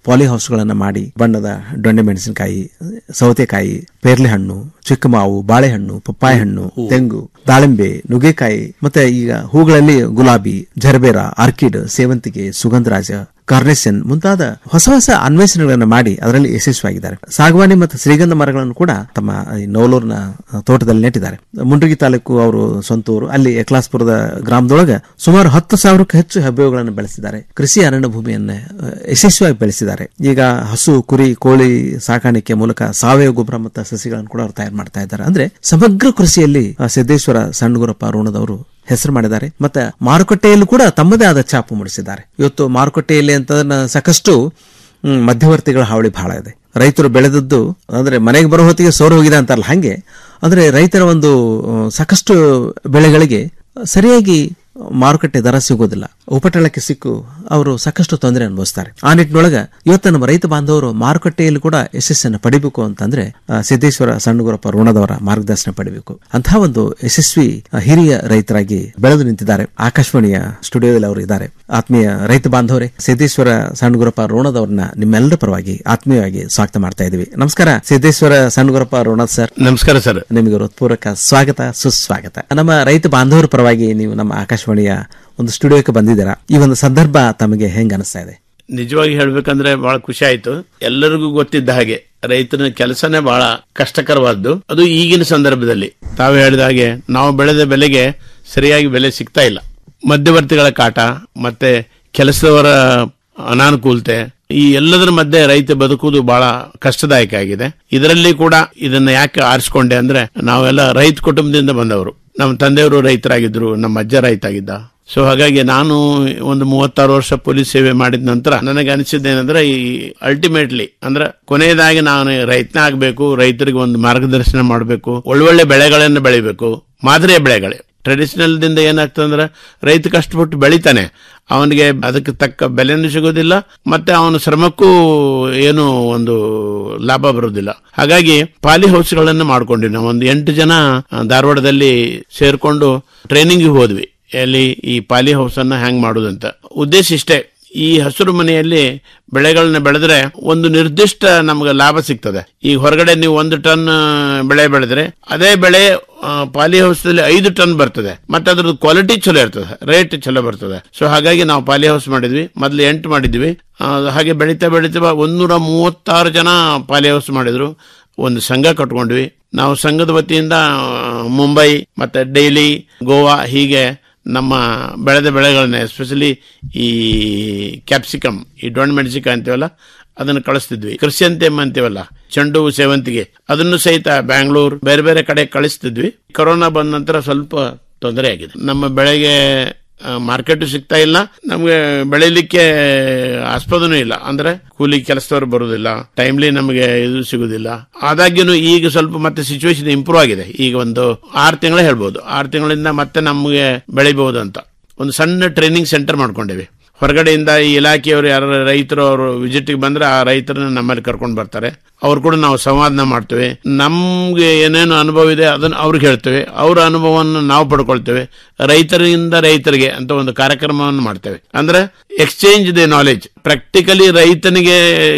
ಪಾಲಿ ಹೌಸ್ಗಳನ್ನ ಮಾಡಿ ಬಣ್ಣದ ದೊಣ್ಣೆ ಮೆಣಸಿನಕಾಯಿ ಸೌತೆಕಾಯಿ ಪೇರ್ಲೆ ಹಣ್ಣು ಚಿಕ್ಕ ಮಾವು ಬಾಳೆಹಣ್ಣು ಪಪ್ಪಾಯ ಹಣ್ಣು ತೆಂಗು ದಾಳಿಂಬೆ ನುಗ್ಗೆಕಾಯಿ ಮತ್ತೆ ಈಗ ಹೂಗಳಲ್ಲಿ ಗುಲಾಬಿ ಜರ್ಬೇರ ಆರ್ಕಿಡ್ ಸೇವಂತಿಗೆ ಸುಗಂಧರಾಜ ಕಾರ್ನೆಸನ್ ಮುಂತಾದ ಹೊಸ ಹೊಸ ಅನ್ವೇಷಣೆಗಳನ್ನು ಮಾಡಿ ಅದರಲ್ಲಿ ಯಶಸ್ವಿಯಾಗಿದ್ದಾರೆ ಸಾಗವಾನಿ ಮತ್ತು ಶ್ರೀಗಂಧ ಮರಗಳನ್ನು ಕೂಡ ತಮ್ಮ ಈ ನವಲೂರಿನ ತೋಟದಲ್ಲಿ ನೆಟ್ಟಿದ್ದಾರೆ ಮುಂಡ್ರಿಗಿ ತಾಲೂಕು ಅವರು ಸ್ವಂತೂರು ಅಲ್ಲಿ ಎಕ್ಲಾಸ್ಪುರದ ಗ್ರಾಮದೊಳಗೆ ಸುಮಾರು ಹತ್ತು ಸಾವಿರಕ್ಕೂ ಹೆಚ್ಚು ಹೆಬ್ಬೆವುಗಳನ್ನು ಬೆಳೆಸಿದ್ದಾರೆ ಕೃಷಿ ಅರಣ್ಯ ಭೂಮಿಯನ್ನ ಅಹ್, ಯಶಸ್ವಿಯಾಗಿ ಬೆಳೆಸಿದ್ದಾರೆ ಈಗ ಹಸು ಕುರಿ ಕೋಳಿ ಸಾಕಾಣಿಕೆ ಮೂಲಕ ಸಾವಯವ ಗೊಬ್ಬರ ಮತ್ತು ಸಸಿಗಳನ್ನು ಕೂಡ ಅವರು ತಯಾರು ಮಾಡ್ತಾ ಇದ್ದಾರೆ ಅಂದ್ರೆ ಸಮಗ್ರ ಕೃಷಿಯಲ್ಲಿ ಆ, ಸಿದ್ದೇಶ್ವರ ಸಣ್ಣಗುರಪ್ಪ ಋಣದವರು ಹೆಸರು ಮಾಡಿದ್ದಾರೆ ಮತ್ತೆ ಮಾರುಕಟ್ಟೆಯಲ್ಲೂ ಕೂಡ ತಮ್ಮದೇ ಆದ ಛಾಪು ಮೂಡಿಸಿದ್ದಾರೆ ಇವತ್ತು ಮಾರುಕಟ್ಟೆಯಲ್ಲಿ ಅಂತದನ್ನ ಸಾಕಷ್ಟು ಹ್ಮ್, ಮಧ್ಯವರ್ತಿಗಳ ಹಾವಳಿ ಬಹಳ ಇದೆ ರೈತರು ಬೆಳೆದದ್ದು ಅಂದ್ರೆ ಮನೆಗೆ ಬರೋ ಹೊತ್ತಿಗೆ ಸೋರು ಹೋಗಿದೆ ಅಂತಾರಲ್ಲ ಹಂಗೆ ಅಂದ್ರೆ ರೈತರ ಒಂದು ಆ, ಸಾಕಷ್ಟು ಬೆಳೆಗಳಿಗೆ ಸರಿಯಾಗಿ ಮಾರುಕಟ್ಟೆ ದರ ಸಿಗೋದಿಲ್ಲ ಉಪಟಳಕ್ಕೆ ಸಿಕ್ಕು ಅವರು ಸಾಕಷ್ಟು ತೊಂದರೆ ಅನುಭವಿಸ್ತಾರೆ ಆ ನಿಟ್ಟಿನೊಳಗ ಇವತ್ತು ನಮ್ಮ ರೈತ ಬಾಂಧವರು ಮಾರುಕಟ್ಟೆಯಲ್ಲಿ ಕೂಡ ಯಶಸ್ಸನ್ನು ಪಡಿಬೇಕು ಅಂತಂದ್ರೆ ಆ, ಸಿದ್ದೇಶ್ವರ ಸಣ್ಣಗುರಪ್ಪ ಋಣದವರ ಮಾರ್ಗದರ್ಶನ ಪಡಿಬೇಕು ಅಂತಹ ಒಂದು ಯಶಸ್ವಿ ಆ, ಹಿರಿಯ ರೈತರಾಗಿ ಬೆಳೆದು ನಿಂತಿದ್ದಾರೆ ಆಕಾಶವಾಣಿಯ ಸ್ಟುಡಿಯೋದಲ್ಲಿ ಅವರು ಇದ್ದಾರೆ ಆತ್ಮೀಯ ರೈತ ಬಾಂಧವರೇ ಸಿದ್ದೇಶ್ವರ ಸಣ್ಣಗುರಪ್ಪ ಋಣದವರನ್ನ ನಿಮ್ಮೆಲ್ಲರ ಪರವಾಗಿ ಆತ್ಮೀಯವಾಗಿ ಸ್ವಾಗತ ಮಾಡ್ತಾ ಇದ್ದೀವಿ ನಮಸ್ಕಾರ ಸಿದ್ದೇಶ್ವರ ಸಣ್ಣಗುರಪ್ಪ ಋಣದ್ ಸರ್ ನಮಸ್ಕಾರ ಸರ್ ನಿಮಗೆ ಹೃತ್ಪೂರ್ವಕ ಸ್ವಾಗತ ಸುಸ್ವಾಗತ ನಮ್ಮ ರೈತ ಬಾಂಧವರ ಪರವಾಗಿ ನೀವು ನಮ್ಮ ಆಕಾಶವಾಣಿಯ ಒಂದು ಸ್ಟುಡಿಯೋಕ್ಕೆ ಬಂದಿದ್ದೀರಾ ಈ ಒಂದು ಸಂದರ್ಭ ತಮಗೆ ಹೆಂಗ್ ಅನಿಸ್ತಾ ಇದೆ ನಿಜವಾಗಿ ಹೇಳ್ಬೇಕಂದ್ರೆ ಬಹಳ ಖುಷಿ ಆಯ್ತು ಎಲ್ಲರಿಗೂ ಗೊತ್ತಿದ್ದ ಹಾಗೆ ರೈತನ ಕೆಲಸನೇ ಬಹಳ ಕಷ್ಟಕರವಾದ್ದು ಅದು ಈಗಿನ ಸಂದರ್ಭದಲ್ಲಿ ತಾವು ಹೇಳಿದ ಹಾಗೆ ನಾವು ಬೆಳೆದ ಬೆಲೆಗೆ ಸರಿಯಾಗಿ ಬೆಲೆ ಸಿಗ್ತಾ ಇಲ್ಲ ಮಧ್ಯವರ್ತಿಗಳ ಕಾಟ ಮತ್ತೆ ಕೆಲಸದವರ ಅನಾನುಕೂಲತೆ ಈ ಎಲ್ಲದರ ಮಧ್ಯೆ ರೈತ ಬದುಕುವುದು ಬಹಳ ಕಷ್ಟದಾಯಕ ಆಗಿದೆ ಇದರಲ್ಲಿ ಕೂಡ ಇದನ್ನ ಯಾಕೆ ಆರಿಸ್ಕೊಂಡೆ ಅಂದ್ರೆ ನಾವೆಲ್ಲ ರೈತ ಕುಟುಂಬದಿಂದ ಬಂದವರು ನಮ್ಮ ತಂದೆಯವರು ರೈತರಾಗಿದ್ರು ನಮ್ಮ ಅಜ್ಜ ರೈತ ಆಗಿದ್ದ ಸೊ ಹಾಗಾಗಿ ನಾನು ಒಂದು ಮೂವತ್ತಾರು ವರ್ಷ ಪೊಲೀಸ್ ಸೇವೆ ಮಾಡಿದ ನಂತರ ನನಗೆ ಅನಿಸಿದ್ದೇನೆಂದ್ರೆ ಈ ಅಲ್ಟಿಮೇಟ್ಲಿ ಅಂದ್ರೆ ಕೊನೆಯದಾಗಿ ನಾನು ರೈತನ ಆಗಬೇಕು ರೈತರಿಗೆ ಒಂದು ಮಾರ್ಗದರ್ಶನ ಮಾಡಬೇಕು ಒಳ್ಳೊಳ್ಳೆ ಬೆಳೆಗಳನ್ನು ಬೆಳಿಬೇಕು ಮಾದರಿಯ ಬೆಳೆಗಳೇ ಟ್ರೆಡಿಷನಲ್ ದಿಂದ ಏನಾಗ್ತದೆ ಅಂದ್ರೆ ರೈತ ಕಷ್ಟಪಟ್ಟು ಬೆಳಿತಾನೆ ಅವನಿಗೆ ಅದಕ್ಕೆ ತಕ್ಕ ಬೆಲೆನೂ ಸಿಗೋದಿಲ್ಲ ಮತ್ತೆ ಅವನ ಶ್ರಮಕ್ಕೂ ಏನು ಒಂದು ಲಾಭ ಬರೋದಿಲ್ಲ ಹಾಗಾಗಿ ಪಾಲಿ ಹೌಸ್ಗಳನ್ನು ಮಾಡ್ಕೊಂಡ್ವಿ ನಾವು ಒಂದು ಎಂಟು ಜನ ಆ, ಧಾರವಾಡದಲ್ಲಿ ಸೇರ್ಕೊಂಡು ಟ್ರೈನಿಂಗ್ ಹೋದ್ವಿ ಎಲ್ಲಿ ಈ ಪಾಲಿ ಹೌಸ್ ಅನ್ನ ಹ್ಯಾಂಗ್ ಮಾಡುದಂತ ಉದ್ದೇಶ ಇಷ್ಟೇ ಈ ಹಸಿರು ಮನೆಯಲ್ಲಿ ಬೆಳೆಗಳನ್ನ ಬೆಳೆದ್ರೆ ಒಂದು ನಿರ್ದಿಷ್ಟ ನಮ್ಗೆ ಲಾಭ ಸಿಗ್ತದೆ ಈಗ ಹೊರಗಡೆ ನೀವು ಒಂದು ಟನ್ ಆ, ಬೆಳೆ ಬೆಳೆದ್ರೆ ಅದೇ ಬೆಳೆ ಆ, ಪಾಲಿ ಹೌಸ್ದಲ್ಲಿ ಐದು ಟನ್ ಬರ್ತದೆ ಮತ್ತೆ ಅದ್ರದ್ದು ಕ್ವಾಲಿಟಿ ಚಲೋ ಇರ್ತದೆ ರೇಟ್ ಚಲೋ ಬರ್ತದೆ ಸೊ ಹಾಗಾಗಿ ನಾವು ಪಾಲಿ ಹೌಸ್ ಮಾಡಿದ್ವಿ ಮೊದ್ಲು ಎಂಟು ಮಾಡಿದ್ವಿ ಆ, ಹಾಗೆ ಬೆಳೀತಾ ಬೆಳೀತಾ ಒಂದೂರ ಮೂವತ್ತಾರು ಜನ ಪಾಲಿ ಹೌಸ್ ಮಾಡಿದ್ರು ಒಂದು ಸಂಘ ಕಟ್ಕೊಂಡ್ವಿ ನಾವು ಸಂಘದ ವತಿಯಿಂದ ಆ, ಮುಂಬೈ ಮತ್ತೆ ಡೈಲಿ ಗೋವಾ ಹೀಗೆ ನಮ್ಮ ಬೆಳೆದ ಬೆಳೆಗಳನ್ನ ಎಸ್ಪೆಷಲಿ ಈ ಕ್ಯಾಪ್ಸಿಕಮ್ ಈ ಡೊಣ್ ಮೆಣಸಿಕಾಯಿ ಅಂತೀವಲ್ಲ ಅದನ್ನು ಕಳಿಸ್ತಿದ್ವಿ ಕ್ರಿಸ್ಯಂತೆಮ್ ಅಂತೀವಲ್ಲ ಚೆಂಡು ಹೂ ಸೇವಂತಿಗೆ ಅದನ್ನು ಸಹಿತ ಬ್ಯಾಂಗ್ಳೂರ್ ಬೇರೆ ಬೇರೆ ಕಡೆ ಕಳಿಸ್ತಿದ್ವಿ ಕೊರೋನಾ ಬಂದ ನಂತರ ಸ್ವಲ್ಪ ತೊಂದರೆ ಆಗಿದೆ ನಮ್ಮ ಬೆಳೆಗೆ ಮಾರ್ಕೆಟ್ ಸಿಗ್ತಾ ಇಲ್ಲ ನಮ್ಗೆ ಬೆಳಿಲಿಕ್ಕೆ ಆಸ್ಪದನೂ ಇಲ್ಲ ಅಂದ್ರೆ ಕೂಲಿ ಕೆಲಸದವರು ಬರುವುದಿಲ್ಲ ಟೈಮ್ಲಿ ನಮಗೆ ಇದು ಸಿಗುದಿಲ್ಲ ಆದಾಗ್ಯೂ ಈಗ ಸ್ವಲ್ಪ ಮತ್ತೆ ಸಿಚುವೇಶನ್ ಇಂಪ್ರೂವ್ ಆಗಿದೆ ಈಗ ಒಂದು ಆರು ತಿಂಗಳ ಹೇಳ್ಬೋದು ಆರು ತಿಂಗಳಿಂದ ಮತ್ತೆ ನಮಗೆ ಬೆಳಿಬಹುದು ಅಂತ ಒಂದು ಸಣ್ಣ ಟ್ರೈನಿಂಗ್ ಸೆಂಟರ್ ಮಾಡ್ಕೊಂಡಿವಿ ಹೊರಗಡೆಯಿಂದ ಈ ಇಲಾಖೆಯವರು ಯಾರು ರೈತರು ಅವರು ವಿಸಿಟ್ಗೆ ಬಂದ್ರೆ ಆ ರೈತರನ್ನ ನಮ್ಮಲ್ಲಿ ಕರ್ಕೊಂಡು ಬರ್ತಾರೆ ಅವ್ರು ಕೂಡ ನಾವು ಸಂವಾದನ ಮಾಡ್ತೇವೆ ನಮ್ಗೆ ಏನೇನು ಅನುಭವ ಇದೆ ಅದನ್ನು ಅವ್ರಿಗೆ ಹೇಳ್ತೇವೆ ಅವರ ಅನುಭವವನ್ನು ನಾವು ಪಡ್ಕೊಳ್ತೇವೆ ರೈತರಿಂದ ರೈತರಿಗೆ ಅಂತ ಒಂದು ಕಾರ್ಯಕ್ರಮವನ್ನು ಮಾಡ್ತೇವೆ ಅಂದ್ರೆ ಎಕ್ಸ್ಚೇಂಜ್ ದಿ ನಾಲೆಜ್ ಪ್ರಾಕ್ಟಿಕಲಿ ರೈತನಿಗೆ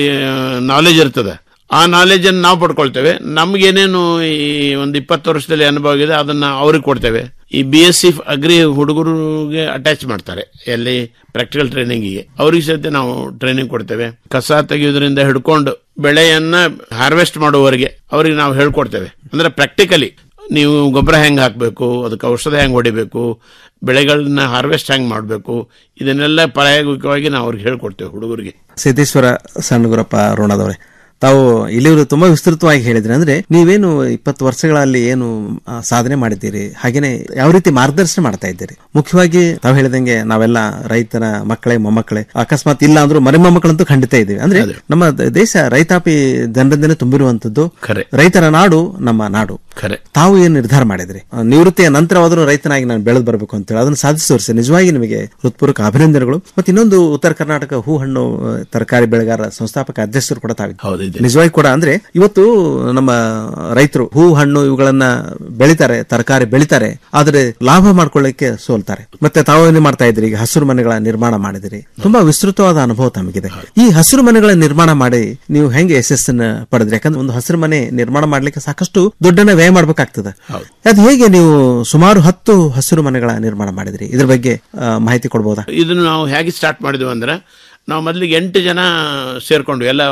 ನಾಲೆಜ್ ಇರ್ತದೆ ಆ ನಾಲೆಜ್ ಅನ್ನು ನಾವು ಪಡ್ಕೊಳ್ತೇವೆ ನಮ್ಗೇನೇನು ಈ ಒಂದು ಇಪ್ಪತ್ತು ವರ್ಷದಲ್ಲಿ ಅನುಭವ ಇದೆ ಅದನ್ನ ಅವ್ರಿಗೆ ಕೊಡ್ತೇವೆ ಈ ಬಿ ಎಸ್ ಸಿ ಅಗ್ರಿ ಹುಡುಗರಿಗೆ ಅಟ್ಯಾಚ್ ಮಾಡ್ತಾರೆ ಎಲ್ಲಿ ಪ್ರಾಕ್ಟಿಕಲ್ ಟ್ರೈನಿಂಗಿಗೆ ಅವ್ರಿಗೆ ಸಹಿತ ನಾವು ಟ್ರೈನಿಂಗ್ ಕೊಡ್ತೇವೆ ಕಸ ತೆಗೆಯೋದ್ರಿಂದ ಹಿಡ್ಕೊಂಡು ಬೆಳೆಯನ್ನ ಹಾರ್ವೆಸ್ಟ್ ಮಾಡುವವರೆಗೆ ಅವ್ರಿಗೆ ನಾವು ಹೇಳ್ಕೊಡ್ತೇವೆ ಅಂದ್ರೆ ಪ್ರಾಕ್ಟಿಕಲಿ ನೀವು ಗೊಬ್ಬರ ಹೆಂಗ್ ಹಾಕಬೇಕು ಅದಕ್ಕೆ ಔಷಧ ಹೆಂಗ್ ಹೊಡಿಬೇಕು ಬೆಳೆಗಳನ್ನ ಹಾರ್ವೆಸ್ಟ್ ಹೆಂಗ್ ಮಾಡಬೇಕು ಇದನ್ನೆಲ್ಲ ಪ್ರಾಯೋಗಿಕವಾಗಿ ನಾವು ಅವ್ರಿಗೆ ಹೇಳ್ಕೊಡ್ತೇವೆ ಹುಡುಗರಿಗೆ ಸಿದ್ದೇಶ್ವರ ಸಣ್ಣಗುರಪ್ಪ ಋಣದವರೇ ತಾವು ಇಲ್ಲಿವರು ತುಂಬಾ ವಿಸ್ತೃತವಾಗಿ ಹೇಳಿದ್ರಿ ಅಂದ್ರೆ ನೀವೇನು ಇಪ್ಪತ್ತು ವರ್ಷಗಳಲ್ಲಿ ಏನು ಆ, ಸಾಧನೆ ಮಾಡಿದ್ದೀರಿ ಹಾಗೇನೆ ಯಾವ ರೀತಿ ಮಾರ್ಗದರ್ಶನ ಮಾಡ್ತಾ ಇದ್ದೀರಿ ಮುಖ್ಯವಾಗಿ ತಾವು ಹೇಳಿದಂಗೆ ನಾವೆಲ್ಲ ರೈತರ ಮಕ್ಕಳೇ ಮೊಮ್ಮಕ್ಕಳೇ ಅಕಸ್ಮಾತ್ ಇಲ್ಲ ಅಂದ್ರೂ ಮರಿ ಮೊಮ್ಮಕ್ಕಳಂತೂ ಖಂಡಿತ ಇದ್ದೀವಿ ಅಂದ್ರೆ ನಮ್ಮ ದ- ದೇಶ ರೈತಾಪಿ ಜನರಿಂದನೇ ತುಂಬಿರುವಂತದ್ದು ರೈತರ ನಾಡು ನಮ್ಮ ನಾಡು ಖರೆ ತಾವು ಏನ್ ನಿರ್ಧಾರ ಮಾಡಿದ್ರಿ ಆ, ನಿವೃತ್ತಿಯ ನಂತರವಾದರೂ ರೈತನಾಗಿ ನಾನು ಬೆಳೆದು ಬರಬೇಕು ಅಂತೇಳಿ ಅದನ್ನು ಸಾಧಿಸಿ ತೋರಿಸಿ ನಿಜವಾಗಿ ನಿಮಗೆ ಹೃತ್ಪೂರ್ವಕ ಅಭಿನಂದನೆಗಳು ಮತ್ತೆ ಇನ್ನೊಂದು ಉತ್ತರ ಕರ್ನಾಟಕ ಹೂ ಹಣ್ಣು ಆ, ತರಕಾರಿ ಬೆಳೆಗಾರ ಸಂಸ್ಥಾಪಕ ಅಧ್ಯಕ್ಷರು ಕೂಡ ತಾವಿದ್ದಾರೆ ನಿಜವಾಗಿ ಕೂಡ ಅಂದ್ರೆ ಇವತ್ತು ನಮ್ಮ ರೈತರು ಹೂ ಹಣ್ಣು ಇವುಗಳನ್ನ ಬೆಳಿತಾರೆ ತರಕಾರಿ ಬೆಳಿತಾರೆ ಆದ್ರೆ ಲಾಭ ಮಾಡ್ಕೊಳ್ಳಿಕ್ಕೆ ಸೋಲ್ತಾರೆ ಮತ್ತೆ ತಾವು ಏನ್ ಮಾಡ್ತಾ ಇದ್ರಿ ಈಗ ಹಸಿರು ಮನೆಗಳ ನಿರ್ಮಾಣ ಮಾಡಿದಿರಿ ತುಂಬಾ ವಿಸ್ತೃತವಾದ ಅನುಭವ ತಮಗಿದೆ ಈ ಹಸಿರು ಮನೆಗಳ ನಿರ್ಮಾಣ ಮಾಡಿ ನೀವು ಹೆಂಗೆ ಯಶಸ್ಸನ್ನ ಪಡೆದ್ರಿ ಯಾಕಂದ್ರೆ ಒಂದು ಹಸಿರು ಮನೆ ನಿರ್ಮಾಣ ಮಾಡ್ಲಿಕ್ಕೆ ಸಾಕಷ್ಟು ದುಡ್ಡನ್ನ ವ್ಯಯ ಮಾಡ್ಬೇಕಾಗ್ತದೆ ಅದು ಹೇಗೆ ನೀವು ಸುಮಾರು ಹತ್ತು ಹಸಿರು ಮನೆಗಳ ನಿರ್ಮಾಣ ಮಾಡಿದ್ರಿ ಇದ್ರ ಬಗ್ಗೆ ಆ, ಮಾಹಿತಿ ಕೊಡ್ಬೋದಾ ಇದನ್ನು ನಾವು ಹೇಗೆ ಸ್ಟಾರ್ಟ್ ಮಾಡಿದ್ವಿ ಅಂದ್ರೆ ನಾವು ಮೊದಲಿಗೆ ಎಂಟು ಜನ ಸೇರ್ಕೊಂಡು ಎಲ್ಲ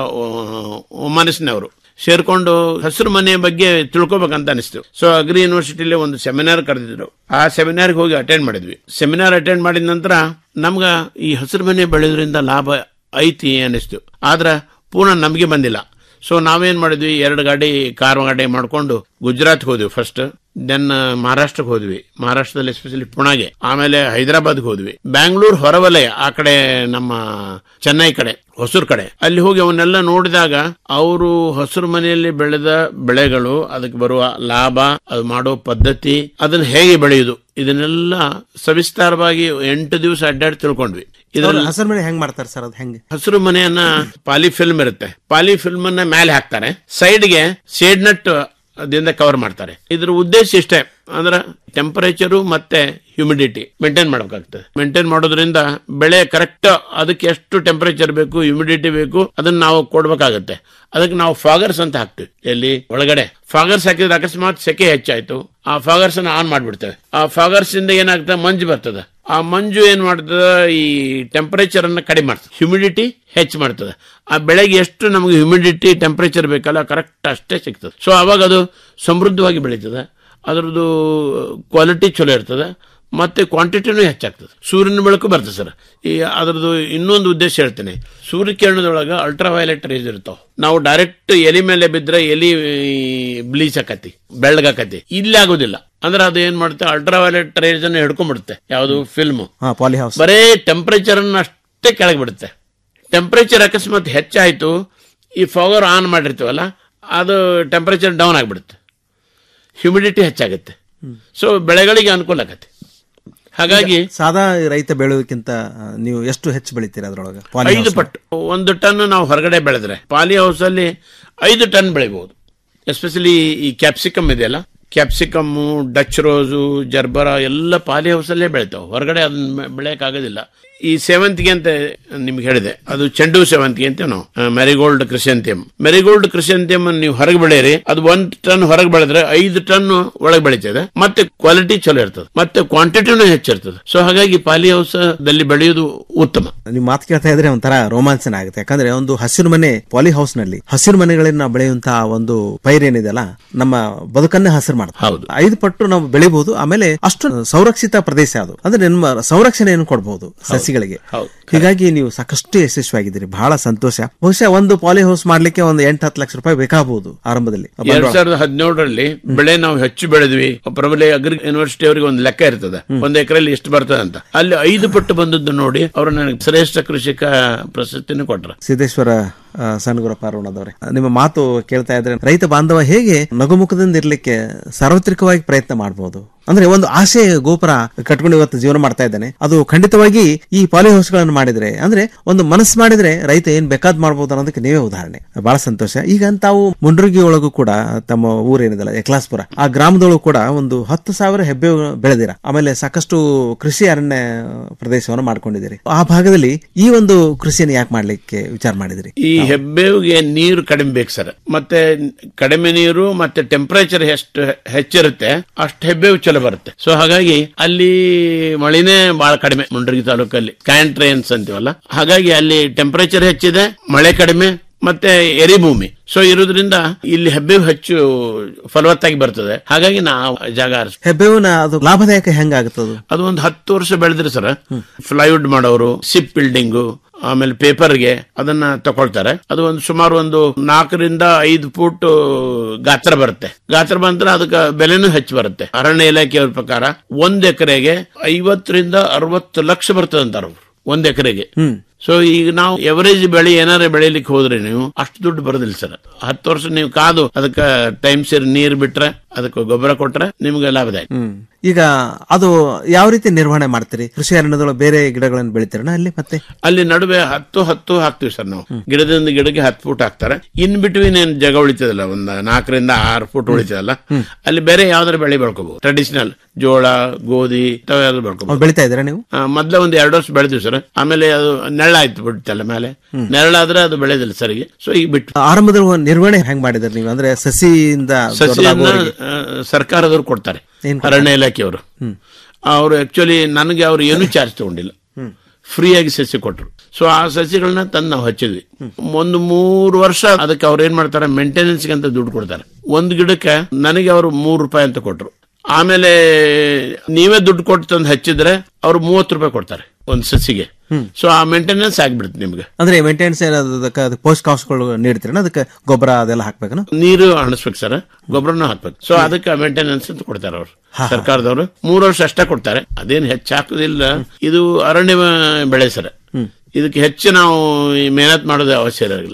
ಮನಸ್ಸಿನವರು ಸೇರ್ಕೊಂಡು ಹಸಿರು ಮನೆ ಬಗ್ಗೆ ತಿಳ್ಕೊಬೇಕಂತ ಅನಿಸ್ತು ಸೊ ಅಗ್ರಿ ಯೂನಿವರ್ಸಿಟಿಲಿ ಒಂದು ಸೆಮಿನಾರ್ ಕರೆದಿದ್ರು ಆ ಸೆಮಿನಾರ್ಗೆ ಹೋಗಿ ಅಟೆಂಡ್ ಮಾಡಿದ್ವಿ ಸೆಮಿನಾರ್ ಅಟೆಂಡ್ ಮಾಡಿದ ನಂತರ ನಮ್ಗ ಈ ಹಸಿರು ಮನೆ ಬೆಳೆಯೋದ್ರಿಂದ ಲಾಭ ಐತಿ ಅನಿಸ್ತು ಆದ್ರೆ ಪೂರ್ಣ ನಮಗೆ ಬಂದಿಲ್ಲ ಸೊ ನಾವೇನ್ ಮಾಡಿದ್ವಿ ಎರಡು ಗಾಡಿ ಕಾರ್ ಗಾಡಿ ಮಾಡ್ಕೊಂಡು ಗುಜರಾತ್ ಹೋದ್ವಿ ಫಸ್ಟ್ ದೆನ್ ಮಹಾರಾಷ್ಟ್ರಕ್ಕೆ ಹೋದ್ವಿ ಮಹಾರಾಷ್ಟ್ರದಲ್ಲಿ ಎಸ್ಪೆಷಲಿ ಪುಣೆಗೆ ಆಮೇಲೆ ಹೈದರಾಬಾದ್ಗೆ ಹೋದ್ವಿ ಬ್ಯಾಂಗ್ಳೂರ್ ಹೊರವಲಯ ಆ ಕಡೆ ನಮ್ಮ ಚೆನ್ನೈ ಕಡೆ ಹೊಸೂರ್ ಕಡೆ ಅಲ್ಲಿ ಹೋಗಿ ಅವನ್ನೆಲ್ಲ ನೋಡಿದಾಗ ಅವರು ಹಸಿರು ಮನೆಯಲ್ಲಿ ಬೆಳೆದ ಬೆಳೆಗಳು ಅದಕ್ಕೆ ಬರುವ ಲಾಭ ಅದು ಮಾಡೋ ಪದ್ಧತಿ ಅದನ್ನ ಹೇಗೆ ಬೆಳೆಯುದು ಇದನ್ನೆಲ್ಲ ಸವಿಸ್ತಾರವಾಗಿ ಎಂಟು ದಿವಸ ಅಡ್ಡಾಡಿ ತಿಳ್ಕೊಂಡ್ವಿ ಅವ್ರು ಹಸಿರು ಮನೆ ಹೆಂಗ್ ಮಾಡ್ತಾರೆ ಸರ್ ಅದು ಹೆಂಗೆ ಹಸಿರು ಮನೆಯನ್ನ ಪಾಲಿ ಫಿಲ್ಮ್ ಇರುತ್ತೆ ಪಾಲಿ ಫಿಲ್ಮ್ ಅನ್ನ ಮೇಲೆ ಹಾಕ್ತಾರೆ ಸೈಡ್ಗೆ ಶೇಡ್ ನಟ್ ಅದಿಂದ ಕವರ್ ಮಾಡ್ತಾರೆ ಇದ್ರ ಉದ್ದೇಶ ಇಷ್ಟೇ ಅಂದ್ರೆ ಟೆಂಪರೇಚರು ಮತ್ತೆ ಹ್ಯೂಮಿಡಿಟಿ ಮೇಂಟೈನ್ ಮಾಡಬೇಕಾಗ್ತದೆ ಮೇಂಟೈನ್ ಮಾಡೋದ್ರಿಂದ ಬೆಳೆ ಕರೆಕ್ಟ್ ಅದಕ್ಕೆ ಎಷ್ಟು ಟೆಂಪರೇಚರ್ ಬೇಕು ಹ್ಯೂಮಿಡಿಟಿ ಬೇಕು ಅದನ್ನ ನಾವು ಕೊಡ್ಬೇಕಾಗತ್ತೆ ಅದಕ್ಕೆ ನಾವು ಫಾಗರ್ಸ್ ಅಂತ ಹಾಕ್ತಿವಿ ಎಲ್ಲಿ ಒಳಗಡೆ ಫಾಗರ್ಸ್ ಹಾಕಿದ್ರೆ ಅಕಸ್ಮಾತ್ ಸೆಕೆ ಹೆಚ್ಚಾಯ್ತು ಆ ಫಾಗರ್ಸ್ ಅನ್ನ ಆನ್ ಮಾಡ್ಬಿಡ್ತೇವೆ ಆ ಫಾಗರ್ಸ್ ಇಂದ ಏನಾಗ್ತದೆ ಮಂಜು ಬರ್ತದೆ ಆ ಮಂಜು ಏನ್ ಮಾಡ್ತದೆ ಈ ಟೆಂಪರೇಚರ್ ಅನ್ನ ಕಡಿಮೆ ಮಾಡ್ತದೆ ಹ್ಯೂಮಿಡಿಟಿ ಹೆಚ್ಚು ಮಾಡ್ತದೆ ಆ ಬೆಳೆಗೆ ಎಷ್ಟು ನಮಗೆ ಹ್ಯೂಮಿಡಿಟಿ ಟೆಂಪರೇಚರ್ ಬೇಕಲ್ಲ ಕರೆಕ್ಟ್ ಅಷ್ಟೇ ಸಿಗ್ತದೆ ಸೊ ಅವಾಗ ಅದು ಸಮೃದ್ಧವಾಗಿ ಬೆಳೀತದೆ ಅದರದ್ದು ಕ್ವಾಲಿಟಿ ಚಲೋ ಇರ್ತದೆ ಮತ್ತೆ ಕ್ವಾಂಟಿಟಿನೂ ಹೆಚ್ಚಾಗ್ತದೆ ಸೂರ್ಯನ ಬೆಳಕು ಬರ್ತದೆ ಸರ್ ಈ ಅದರದ್ದು ಇನ್ನೊಂದು ಉದ್ದೇಶ ಹೇಳ್ತೇನೆ ಸೂರ್ಯಕಿರಣದೊಳಗೆ ಅಲ್ಟ್ರಾ ವೈಲೆಟ್ ರೇಸ್ ಇರ್ತಾವ ನಾವು ಡೈರೆಕ್ಟ್ ಎಲಿ ಮೇಲೆ ಬಿದ್ರೆ ಎಲಿ ಬ್ಲೀಚ್ ಆಕತಿ ಬೆಳ್ಳಗಾಕತಿ ಇಲ್ಲಿ ಆಗೋದಿಲ್ಲ ಅಂದ್ರೆ ಅದು ಏನ್ ಮಾಡುತ್ತೆ ಅಲ್ಟ್ರಾ ವೈಲೆಟ್ ರೇಸ್ ಅನ್ನು ಹಿಡ್ಕೊಂಡ್ಬಿಡುತ್ತೆ ಯಾವುದು ಫಿಲ್ಮ್ ಹಾ ಪಾಲಿ ಹೌಸ್ ಬರೇ ಟೆಂಪರೇಚರ್ ಅನ್ನ ಅಷ್ಟೇ ಕೆಳಗೆ ಬಿಡುತ್ತೆ ಟೆಂಪರೇಚರ್ ಅಕಸ್ಮಾತ್ ಹೆಚ್ಚಾಯ್ತು ಈ ಫಾಗರ್ ಆನ್ ಮಾಡಿರ್ತೀವಲ್ಲ ಅದು ಟೆಂಪರೇಚರ್ ಡೌನ್ ಆಗಿಬಿಡುತ್ತೆ ಹ್ಯೂಮಿಡಿಟಿ ಹೆಚ್ಚಾಗುತ್ತೆ ಸೊ ಬೆಳೆಗಳಿಗೆ ಅನುಕೂಲ ಆಗತ್ತೆ ಹಾಗಾಗಿ ಸಾದಾ ರೈತ ಬೆಳೆಯೋದಕ್ಕಿಂತ ಆ, ನೀವು ಎಷ್ಟು ಹೆಚ್ಚು ಬೆಳಿತೀರಿ ಅದ್ರೊಳಗೆ ಪಾಲಿ ಐದು ಹೌಸ್ ಪಟ್ಟು ಒಂದು ಟನ್ ನಾವು ಹೊರಗಡೆ ಬೆಳೆದ್ರೆ ಪಾಲಿ ಹೌಸ್ ಅಲ್ಲಿ ಐದು ಟನ್ ಬೆಳಿಬಹುದು ಎಸ್ಪೆಷಲಿ ಈ ಕ್ಯಾಪ್ಸಿಕಮ್ ಇದೆಯಲ್ಲ ಕ್ಯಾಪ್ಸಿಕಮ್ ಡಚ್ ರೋಸು ಜರ್ಬರ ಎಲ್ಲ ಪಾಲಿ ಹೌಸ್ ಅಲ್ಲೇ ಬೆಳಿತಾವೆ ಹೊರಗಡೆ ಅದನ್ನ ಬೆಳೆಯಕ್ ಆಗೋದಿಲ್ಲ ಈ ಸೇವಂತಿಗೆ ಅಂತ ನಿಮ್ಗೆ ಹೇಳಿದೆ ಅದು ಚೆಂಡು ಸೇವಂತಿಗೆ ಅಂತ ನಾವು ಮೆರಿಗೋಲ್ಡ್ ಕ್ರಿಸೆಂತಿಯಂ ಮೆರಿಗೋಲ್ಡ್ ಕ್ರಿಸೆಂತಿಯಂ ನೀವು ಹೊರಗೆ ಬೆಳೆಯಿರಿ ಅದು ಒಂದ್ ಟನ್ ಹೊರಗೆ ಬೆಳೆದ್ರೆ ಐದು ಟನ್ ಒಳಗೆ ಬೆಳೀತದೆ ಮತ್ತೆ ಕ್ವಾಲಿಟಿ ಚಲೋ ಇರ್ತದೆ ಮತ್ತೆ ಕ್ವಾಂಟಿಟಿನೂ ಹೆಚ್ಚಿರ್ತದೆ ಸೊ ಹಾಗಾಗಿ ಪಾಲಿ ಹೌಸ್ ದಲ್ಲಿ ಬೆಳೆಯುವುದು ಉತ್ತಮ ನೀವು ಮಾತು ಕೇಳ್ತಾ ಇದ್ರೆ ಒಂಥರ ರೋಮಾಂಚನ ಆಗುತ್ತೆ ಯಾಕಂದ್ರೆ ಒಂದು ಹಸಿರು ಮನೆ ಪಾಲಿ ಹೌಸ್ ನಲ್ಲಿ ಹಸಿರು ಮನೆಗಳಿಂದ ಬೆಳೆಯುವಂತಹ ಒಂದು ಪೈರ್ ಏನಿದೆಯಲ್ಲ ನಮ್ಮ ಬದುಕನ್ನೇ ಹಸಿರು ಮಾಡುತ್ತೆ ಹೌದು ಐದು ಪಟ್ಟು ನಾವು ಬೆಳಿಬಹುದು ಆಮೇಲೆ ಅಷ್ಟು ಸಂರಕ್ಷಿತ ಪ್ರದೇಶ ಅದು ಅಂದ್ರೆ ನಿಮ್ಮ ಸಂರಕ್ಷಣೆಯನ್ನು ಕೊಡಬಹುದು ಸಸಿಗಳಿಗೆ ಹೀಗಾಗಿ ನೀವು ಸಾಕಷ್ಟು ಯಶಸ್ವಿಯಾಗಿದ್ದೀರಿ ಬಹಳ ಸಂತೋಷ ಬಹುಶಃ ಒಂದು ಪಾಲಿ ಹೌಸ್ ಮಾಡ್ಲಿಕ್ಕೆ ಒಂದು ಎಂಟು ಹತ್ತು ಲಕ್ಷ ರೂಪಾಯಿ ಬೇಕಾಗಬಹುದು ಆರಂಭದಲ್ಲಿ ಎರಡ್ ಬಂಡವಾಳ. ಸಾವಿರದ ಹದಿನೇಳರಲ್ಲಿ ಬೆಳೆ ನಾವು ಹೆಚ್ಚು ಬೆಳೆದ್ವಿ ಪ್ರಬಲ ಅಗ್ರಿ ಯೂನಿವರ್ಸಿಟಿ ಅವರಿಗೆ ಒಂದು ಲೆಕ್ಕ ಇರ್ತದೆ ಒಂದ್ ಎಕರೆಯಲ್ಲಿ ಎಷ್ಟು ಬರ್ತದೆ ಅಂತ ಅಲ್ಲಿ ಐದು ಪಟ್ಟು ಬಂದದ್ದು ನೋಡಿ ಅವರು ನನಗೆ ಶ್ರೇಷ್ಠ ಕೃಷಿಕ ಪ್ರಶಸ್ತಿನೂ ಕೊಟ್ರ ಸಿದ್ದೇಶ್ವರ ಆ, ಸಣ್ಣಗುರಪ್ಪ ಅರುಣದವರೇ ನಿಮ್ಮ ಮಾತು ಕೇಳ್ತಾ ಇದ್ರೆ ರೈತ ಬಾಂಧವ ಹೇಗೆ ನಗುಮುಖದಿಂದ ಇರ್ಲಿಕ್ಕೆ ಸಾರ್ವತ್ರಿಕವಾಗಿ ಪ್ರಯತ್ನ ಮಾಡಬಹುದು ಅಂದ್ರೆ ಒಂದು ಆಸೆ ಗೋಪುರ ಕಟ್ಕೊಂಡು ಇವತ್ತು ಜೀವನ ಮಾಡ್ತಾ ಇದ್ದಾನೆ ಅದು ಖಂಡಿತವಾಗಿ ಈ ಪಾಲಿ ಹೌಸ್ಗಳನ್ನು ಮಾಡಿದ್ರೆ ಅಂದ್ರೆ ಒಂದು ಮನಸ್ಸು ಮಾಡಿದ್ರೆ ರೈತ ಏನ್ ಬೇಕಾದ್ ಮಾಡ್ಬೋದು ಅನ್ನೋದಕ್ಕೆ ನೀವೇ ಉದಾಹರಣೆ ಬಹಳ ಸಂತೋಷ ಈಗ ತಾವು ಮುಂಡ್ರಗಿ ಒಳಗೂ ಕೂಡ ತಮ್ಮ ಊರೇನಿದಲ್ಲ ಯಕ್ಲಾಸ್ಪುರ ಆ ಗ್ರಾಮದೊಳಗೂ ಕೂಡ ಒಂದು ಹತ್ತು ಸಾವಿರ ಹೆಬ್ಬೆ ಬೆಳೆದಿರ ಆಮೇಲೆ ಸಾಕಷ್ಟು ಕೃಷಿ ಅರಣ್ಯ ಪ್ರದೇಶವನ್ನು ಮಾಡ್ಕೊಂಡಿದ್ದೀರಿ ಆ ಭಾಗದಲ್ಲಿ ಈ ಒಂದು ಕೃಷಿಯನ್ನು ಯಾಕೆ ಮಾಡ್ಲಿಕ್ಕೆ ವಿಚಾರ ಮಾಡಿದಿರಿ ಈ ಹೆಬ್ಬೇವಿಗೆ ನೀರು ಕಡಿಮೆ ಬೇಕು ಸರ್ ಮತ್ತೆ ಕಡಿಮೆ ನೀರು ಮತ್ತೆ ಟೆಂಪರೇಚರ್ ಎಷ್ಟು ಹೆಚ್ಚಿರುತ್ತೆ ಅಷ್ಟು ಹೆಬ್ಬೇವು ಚಲೋ ಬರುತ್ತೆ ಸೊ ಹಾಗಾಗಿ ಅಲ್ಲಿ ಮಳೆನೇ ಬಹಳ ಕಡಿಮೆ ಮುಂಡ್ರಗಿ ತಾಲೂಕಲ್ಲಿ ಕ್ಯಾಂಟ್ರೇನ್ಸ್ ಅಂತೀವಲ್ಲ ಹಾಗಾಗಿ ಅಲ್ಲಿ ಟೆಂಪರೇಚರ್ ಹೆಚ್ಚಿದೆ ಮಳೆ ಕಡಿಮೆ ಮತ್ತೆ ಎರಿಭೂಮಿ ಸೊ ಇರೋದ್ರಿಂದ ಇಲ್ಲಿ ಹೆಬ್ಬೇವು ಹೆಚ್ಚು ಫಲವತ್ತಾಗಿ ಬರ್ತದೆ ಹಾಗಾಗಿ ನಾವು ಜಾಗ ಆರಿಸ್ ಹೆಬ್ಬೇವಿನ ಅದು ಲಾಭದಾಯಕ ಹೆಂಗಾಗುತ್ತದು ಅದು ಒಂದು ಹತ್ತು ವರ್ಷ ಬೆಳೆದ್ರೆ ಸರ್ ಫ್ಲೈವುಡ್ ಮಾಡೋರು ಸಿಪ್ ಬಿಲ್ಡಿಂಗು ಆಮೇಲೆ ಪೇಪರ್ಗೆ ಅದನ್ನ ತಗೊಳ್ತಾರೆ ಅದು ಒಂದು ಸುಮಾರು ಒಂದು ನಾಲ್ಕರಿಂದ ಐದು ಫೂಟ್ ಗಾತ್ರ ಬರುತ್ತೆ ಗಾತ್ರ ಬಂದ್ರೆ ಅದಕ್ಕೆ ಬೆಲೆನೂ ಹೆಚ್ಚು ಬರುತ್ತೆ ಅರಣ್ಯ ಇಲಾಖೆಯವ್ರ ಪ್ರಕಾರ ಒಂದ್ ಎಕರೆಗೆ ಐವತ್ತರಿಂದ ಅರವತ್ತು ಲಕ್ಷ ಬರ್ತದೆ ಅಂತಾರ ಅವ್ರು ಒಂದ್ ಎಕರೆಗೆ ಸೊ ಈಗ ನಾವು ಎವರೇಜ್ ಬೆಳೆ ಏನಾರ ಬೆಳಿಲಿಕ್ಕೆ ಹೋದ್ರೆ ನೀವು ಅಷ್ಟು ದುಡ್ಡು ಬರೋದಿಲ್ಲ ಸರ್ ಹತ್ತು ವರ್ಷ ನೀವು ಕಾದು ಅದಕ್ಕೆ ಟೈಮ್ ಸೇರಿ ನೀರು ಬಿಟ್ರೆ ಅದಕ್ಕೆ ಗೊಬ್ಬರ ಕೊಟ್ರೆ ನಿಮ್ಗೆ ಲಾಭದಾಯಕ ಹ್ಮ್ ಈಗ ಅದು ಯಾವ ರೀತಿ ನಿರ್ವಹಣೆ ಮಾಡ್ತೀರಿ ಕೃಷಿ ಅರಣ್ಯದೊಳಗೆ ಬೇರೆ ಗಿಡಗಳನ್ನು ಬೆಳಿತೀರಣ ಅಲ್ಲಿ ಮತ್ತೆ ಅಲ್ಲಿ ನಡುವೆ ಹತ್ತು ಹತ್ತು ಹಾಕ್ತಿವಿ ಸರ್ ನಾವು ಗಿಡದಿಂದ ಗಿಡಕ್ಕೆ ಹತ್ತು ಫುಟ್ ಹಾಕ್ತಾರೆ ಇನ್ ಬಿಟ್ವೀನ್ ಏನ್ ಜಾಗ ಉಳಿತದಲ್ಲ ಒಂದ್ ನಾಲ್ಕರಿಂದ ಆರು ಫುಟ್ ಉಳಿತದಲ್ಲ ಅಲ್ಲಿ ಬೇರೆ ಯಾವ್ದಾರು ಬೆಳೆ ಬೆಳ್ಕೋಬಹುದು ಟ್ರೆಡಿಷನಲ್ ಜೋಳ ಗೋಧಿ ಇಂಥವ್ ಯಾವ್ದು ಬೆಳ್ಕೋಬಹುದು ಅವು ಬೆಳಿತಾ ಇದ್ದೀರಾ ನೀವು ಆ, ಮೊದ್ಲೇ ಒಂದ್ ಎರಡು ವರ್ಷ ಬೆಳೆದಿವಿ ಸರ್ ಆಮೇಲೆ ಅದು ನೆರಳಾಯ್ತು ಬಿಡ್ತಲ್ಲ ಮೇಲೆ ನೆರಳಾದ್ರೆ ಅದು ಬೆಳೆದಿಲ್ಲ ಸರಿಗೆ ಸೊ ಈಗ ಬಿಟ್ಟು ಆರಂಭದ ನಿರ್ವಹಣೆ ಹೆಂಗ್ ಮಾಡಿದ್ರಿ ನೀವು ಅಂದ್ರೆ ಸಸಿಯಿಂದ ಸಸಿಯನ್ನ ದೊಡ್ಡದಾಗುವವರೆಗೆ? ಆ, ಸರ್ಕಾರದವ್ರು ಕೊಡ್ತಾರೆ ಏನ್ ಕೊಡ್ತಾರೆ? ಅರಣ್ಯ ಇಲಾಖೆಯವರು ಅವರು ಆಕ್ಚುಲಿ ನನಗೆ ಅವರು ಏನೂ ಚಾರ್ಜ್ ತಗೊಂಡಿಲ್ಲ ಫ್ರೀಯಾಗಿ ಸಸಿ ಕೊಟ್ಟರು ಸೊ ಆ ಸಸಿಗಳನ್ನ ತಂದು ನಾವು ಹಚ್ಚಿದ್ವಿ ಒಂದು ಮೂರು ವರ್ಷ ಅದಕ್ಕೆ ಅವ್ರು ಏನ್ ಮಾಡ್ತಾರೆ ಮೇಂಟೆನೆನ್ಸ್ ಅಂತ ದುಡ್ಡು ಕೊಡ್ತಾರೆ ಒಂದು ಗಿಡಕ್ಕೆ ನನಗೆ ಅವರು ಮೂರು ರೂಪಾಯಿ ಅಂತ ಕೊಟ್ರು ಆಮೇಲೆ ನೀವೇ ದುಡ್ಡು ಕೊಟ್ಟು ತಂದು ಹಚ್ಚಿದ್ರೆ ಅವ್ರು ಮೂವತ್ತು ರೂಪಾಯಿ ಕೊಡ್ತಾರೆ ಒಂದು ಸಸಿಗೆ ಸೊ ಆ ಮೇಂಟೆನೆನ್ಸ್ ಆಗ್ಬಿಡುತ್ತೆ ನಿಮ್ಗೆ ಅಂದ್ರೆ ಮೇಂಟೆನೆನ್ಸ್ ಅದಕ್ಕೆ ಅದಕ್ಕೆ ಪೋಷಕಾಂಶಗಳು ನೀಡ್ತೀರಣ ಅದಕ್ಕೆ ಗೊಬ್ಬರ ಅದೆಲ್ಲ ಹಾಕ್ಬೇಕನ ನೀರು ಹಣಿಸ್ಬೇಕು ಸರ್ ಗೊಬ್ಬರನೂ ಹಾಕ್ಬೇಕು ಸೊ ಅದಕ್ಕೆ ಮೇಂಟೆನೆನ್ಸ್ ಅಂತ ಕೊಡ್ತಾರೆ ಅವರು ಸರ್ಕಾರದವರು ಮೂರು ವರ್ಷ ಅಷ್ಟೇ ಕೊಡ್ತಾರೆ ಅದೇನು ಹೆಚ್ಚು ಹಾಕುದಿಲ್ಲ ಇದು ಅರಣ್ಯ ಬೆಳೆ ಸರ್ ಇದಕ್ಕೆ ಹೆಚ್ಚು ನಾವು ಈ ಮೆಹನತ್ ಮಾಡೋದು ಅವಶ್ಯ ಇರಲಿಲ್ಲ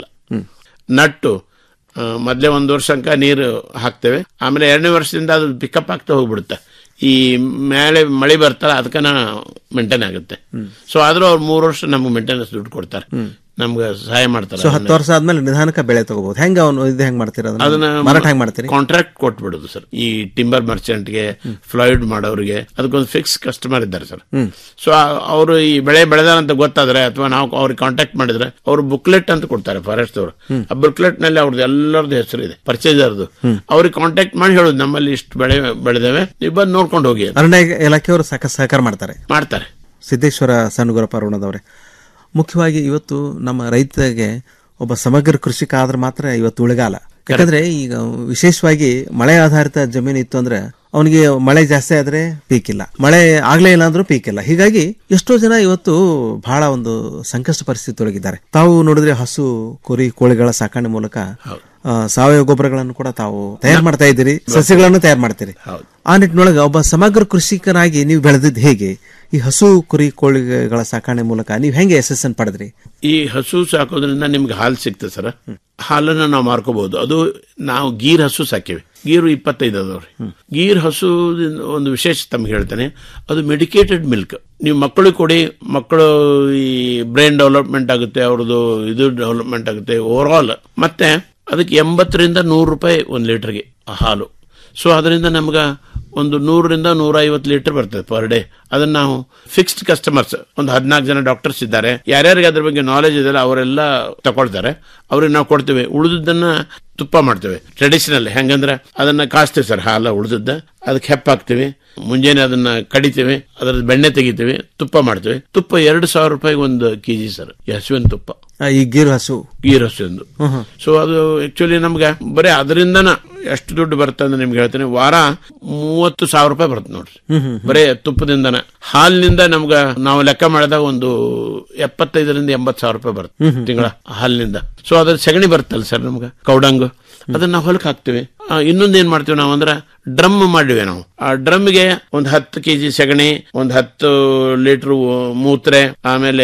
ನಟ್ಟು ಆ, ಮೊದ್ಲೇ ಒಂದು ವರ್ಷ ತನಕ ನೀರು ಹಾಕ್ತೇವೆ ಆಮೇಲೆ ಎರಡನೇ ವರ್ಷದಿಂದ ಅದು ಪಿಕಪ್ ಆಗ್ತಾ ಹೋಗ್ಬಿಡುತ್ತೆ ಈ ಮೇಲೆ ಮಳೆ ಬರ್ತಲ್ಲ ಅದಕ್ಕನ ಮೇಂಟೈನ್ ಆಗುತ್ತೆ ಸೊ ಆದ್ರೂ ಅವ್ರು ಮೂರು ವರ್ಷ ನಮ್ಗೆ ಮೇಂಟೆನೆನ್ಸ್ ದುಡ್ಡು ಕೊಡ್ತಾರೆ ನಮ್ಗೆ ಸಹಾಯ ಮಾಡ್ತಾರೆ ಸೊ ಹತ್ತು ವರ್ಷ ಆದ್ಮೇಲೆ ನಿಧಾನಕ್ಕೆ ಬೆಳೆ ತಗೋಬಹುದು ಹೆಂಗ ಅವನು ಇದು ಹೆಂಗ್ ಮಾಡ್ತೀರಾ ಅದನ್ನ? ಅದನ್ನ ಮಾರಾಟ ಹೆಂಗ್ ಮಾಡ್ತೀರಿ ಕಾಂಟ್ರಾಕ್ಟ್ ಕೊಟ್ಬಿಡುದು ಸರ್ ಈ ಟಿಂಬರ್ ಮರ್ಚೆಂಟ್ಗೆ ಫ್ಲಾಯ್ಡ್ ಮಾಡೋರಿಗೆ ಅದಕ್ಕೊಂದು ಫಿಕ್ಸ್ ಕಸ್ಟಮರ್ ಇದ್ದಾರೆ ಸರ್ ಹ್ಮ್. ಸೊ ಅವರು ಈ ಬೆಳೆ ಬೆಳೆದಾರ ಅಂತ ಗೊತ್ತಾದ್ರೆ ಅಥವಾ ನಾವು ಅವ್ರಿಗೆ ಕಾಂಟ್ಯಾಕ್ಟ್ ಮಾಡಿದ್ರೆ ಅವರು ಬುಕ್ಲೆಟ್ ಅಂತ ಕೊಡ್ತಾರೆ ಫಾರೆಸ್ಟ್ ಅವರು ಆ ಬುಕ್ಲೆಟ್ ನಲ್ಲಿ ಅವ್ರದ್ದು ಎಲ್ಲರದ್ದು ಹೆಸರು ಇದೆ ಪರ್ಚೇಸರ್ದು ಅವ್ರಿಗೆ ಕಾಂಟ್ಯಾಕ್ಟ್ ಮಾಡಿ ಹೇಳುದು ನಮ್ಮಲ್ಲಿ ಇಷ್ಟು ಬೆಳೆ ಬೆಳೆದೇವೆ ನೀವು ಬಂದು ನೋಡ್ಕೊಂಡು ಹೋಗಿ ಅಂತ. ಅರಣ್ಯ ಇಲಾಖೆಯವರು ಸಾಕಷ್ಟು ಸಹಕಾರ ಮಾಡ್ತಾರೆ ಮಾಡ್ತಾರೆ ಸಿದ್ದೇಶ್ವರ ಸಣ್ಣಗುರಪ್ಪ ಅರುಣದವ್ರೆ ಮುಖ್ಯವಾಗಿ ಇವತ್ತು ನಮ್ಮ ರೈತರಿಗೆ ಒಬ್ಬ ಸಮಗ್ರ ಕೃಷಿಕ ಆದ್ರೆ ಮಾತ್ರ ಇವತ್ತು ಉಳಿಗಾಲ ಯಾಕಂದ್ರೆ ಈಗ ವಿಶೇಷವಾಗಿ ಮಳೆ ಆಧಾರಿತ ಜಮೀನು ಇತ್ತು ಅಂದ್ರೆ ಅವನಿಗೆ ಮಳೆ ಜಾಸ್ತಿ ಆದ್ರೆ ಪೀಕ್ ಇಲ್ಲ ಮಳೆ ಆಗ್ಲೇ ಇಲ್ಲ ಅಂದ್ರೂ ಪೀಕ್ ಇಲ್ಲ ಹೀಗಾಗಿ ಎಷ್ಟೋ ಜನ ಇವತ್ತು ಬಹಳ ಒಂದು ಸಂಕಷ್ಟ ಪರಿಸ್ಥಿತಿ ಒಳಗಿದ್ದಾರೆ ತಾವು ನೋಡಿದ್ರೆ ಹಸು ಕುರಿ ಕೋಳಿಗಳ ಸಾಕಣೆ ಮೂಲಕ ಆ, ಸಾವಯವ ಗೊಬ್ಬರಗಳನ್ನು ಕೂಡ ತಾವು ತಯಾರು ಮಾಡ್ತಾ ಇದ್ದೀರಿ ಸಸ್ಯಗಳನ್ನು ತಯಾರು ಮಾಡ್ತೀರಿ ಆ ನಿಟ್ಟಿನೊಳಗೆ ಒಬ್ಬ ಸಮಗ್ರ ಕೃಷಿಕನಾಗಿ ನೀವು ಬೆಳೆದಿದ್ದು ಹೇಗೆ ಈ ಹಸು ಕುರಿ ಕೋಳಿಗಳ ಸಾಕಣೆ ಮೂಲಕ ನೀವು ಹೆಂಗೆ ಯಶಸ್ಸನ್ನು ಪಡೆದ್ರಿ ಈ ಹಸು ಸಾಕೋದ್ರಿಂದ ನಿಮ್ಗೆ ಹಾಲು ಸಿಗ್ತದೆ ಸರ್ ಹಾಲನ್ನ ನಾವು ಮಾರ್ಕೋಬಹುದು ಅದು ನಾವು ಗೀರ್ ಹಸು ಸಾಕಿವಿ ಗೀರು ಇಪ್ಪತ್ತೈದು ಅದಾವ್ರಿ ಗೀರ್ ಹಸು ಒಂದು ವಿಶೇಷ ತಮ್ಗೆ ಹೇಳ್ತೇನೆ ಅದು ಮೆಡಿಕೇಟೆಡ್ ಮಿಲ್ಕ್ ನೀವು ಮಕ್ಕಳಿಗೆ ಕೊಡಿ ಮಕ್ಕಳು ಈ ಬ್ರೈನ್ ಡೆವಲಪ್ಮೆಂಟ್ ಆಗುತ್ತೆ ಅವ್ರದ್ದು ಇದು ಡೆವಲಪ್ಮೆಂಟ್ ಆಗುತ್ತೆ ಓವರ್ ಆಲ್ ಮತ್ತೆ ಅದಕ್ಕೆ ಎಂಬತ್ತರಿಂದ ನೂರು ರೂಪಾಯಿ ಒಂದು ಲೀಟರ್ಗೆ ಹಾಲು ಸೊ ಅದರಿಂದ ನಮ್ಗೆ ಒಂದು ನೂರರಿಂದ ನೂರ ಐವತ್ತು ಲೀಟರ್ ಬರ್ತದೆ ಪರ್ ಡೇ ಅದನ್ನ ನಾವು ಫಿಕ್ಸ್ಡ್ ಕಸ್ಟಮರ್ಸ್ ಒಂದು ಹದಿನಾಲ್ಕು ಜನ ಡಾಕ್ಟರ್ಸ್ ಇದ್ದಾರೆ ಯಾರ್ಯಾರಿಗೆ ಅದ್ರ ಬಗ್ಗೆ ನಾಲೆಜ್ ಇದೆಯಲ್ಲ ಅವರೆಲ್ಲ ತಗೊಳ್ತಾರೆ ಅವ್ರಿಗೆ ನಾವು ಕೊಡ್ತೇವೆ ಉಳಿದದ್ದನ್ನ ತುಪ್ಪ ಮಾಡ್ತೇವೆ ಟ್ರೆಡಿಷನಲ್ ಹೆಂಗಂದ್ರೆ ಅದನ್ನ ಕಾಸ್ತೀವಿ ಸರ್ ಹಾಲ ಉಳಿದದ್ದ ಅದಕ್ಕೆ ಹೆಪ್ಪ ಹಾಕ್ತಿವಿ ಮುಂಜಾನೆ ಅದನ್ನ ಕಡಿತೇವೆ ಅದರ ಬೆಣ್ಣೆ ತೆಗಿತೇವೆ ತುಪ್ಪ ಮಾಡ್ತೇವೆ ತುಪ್ಪ ಎರಡು ಸಾವಿರ ರೂಪಾಯಿಗೆ ಒಂದು ಕೆಜಿ ಸರ್ ಈ ಹಸುವಿನ ತುಪ್ಪ ಆ, ಈ ಗೀರು ಹಸು ಗೀರ್ ಹಸುವಿಂದು ಹ್ಮ್ ಹ್ಮ್. ಸೊ ಅದು ಆಕ್ಚುಲಿ ನಮ್ಗೆ ಬರೀ ಅದರಿಂದನ ಎಷ್ಟು ದುಡ್ಡು ಬರುತ್ತೆ ಅಂತ ನಿಮ್ಗೆ ಹೇಳ್ತೇನೆ ವಾರ ಮೂವತ್ತು ಸಾವಿರ ರೂಪಾಯಿ ಬರುತ್ತೆ ನೋಡ್ರಿ ಹ್ಮ್ ಹ್ಮ್ ಹ್ಮ್. ಬರೀ ತುಪ್ಪದಿಂದನ ಹಾಲಿನಿಂದ ನಮ್ಗ ನಾವು ಲೆಕ್ಕ ಮಾಡಿದಾಗ ಒಂದು ಎಪ್ಪತ್ತೈದರಿಂದ ಎಂಬತ್ತು ಸಾವಿರ ರೂಪಾಯಿ ಹ್ಮ್ ಬರುತ್ತೆ ಹ್ಮ್. ತಿಂಗಳ ಹಾಲಿನಿಂದ ಸೊ ಅದ್ರ ಸಗಣಿ ಬರುತ್ತಲ್ಲ ಸರ್ ನಮ್ಗೆ ಕೌಡಂಗು ಅದನ್ನ ನಾವು ಹೊಲಕ್ಕೆ ಹಾಕ್ತಿವಿ ಆ, ಇನ್ನೊಂದ್ ಏನ್ ಮಾಡ್ತೀವಿ ನಾವು ಅಂದ್ರೆ ಡ್ರಮ್ ಮಾಡಿವೆ ನಾವು ಆ ಡ್ರಮ್ಗೆ ಒಂದ್ ಹತ್ತು ಕೆಜಿ ಸಗಣಿ ಒಂದ್ ಹತ್ತು ಲೀಟರ್ ಮೂತ್ರೆ ಆಮೇಲೆ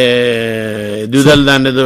ದ್ವಿದಲ್ ಧಾನ್ಯದ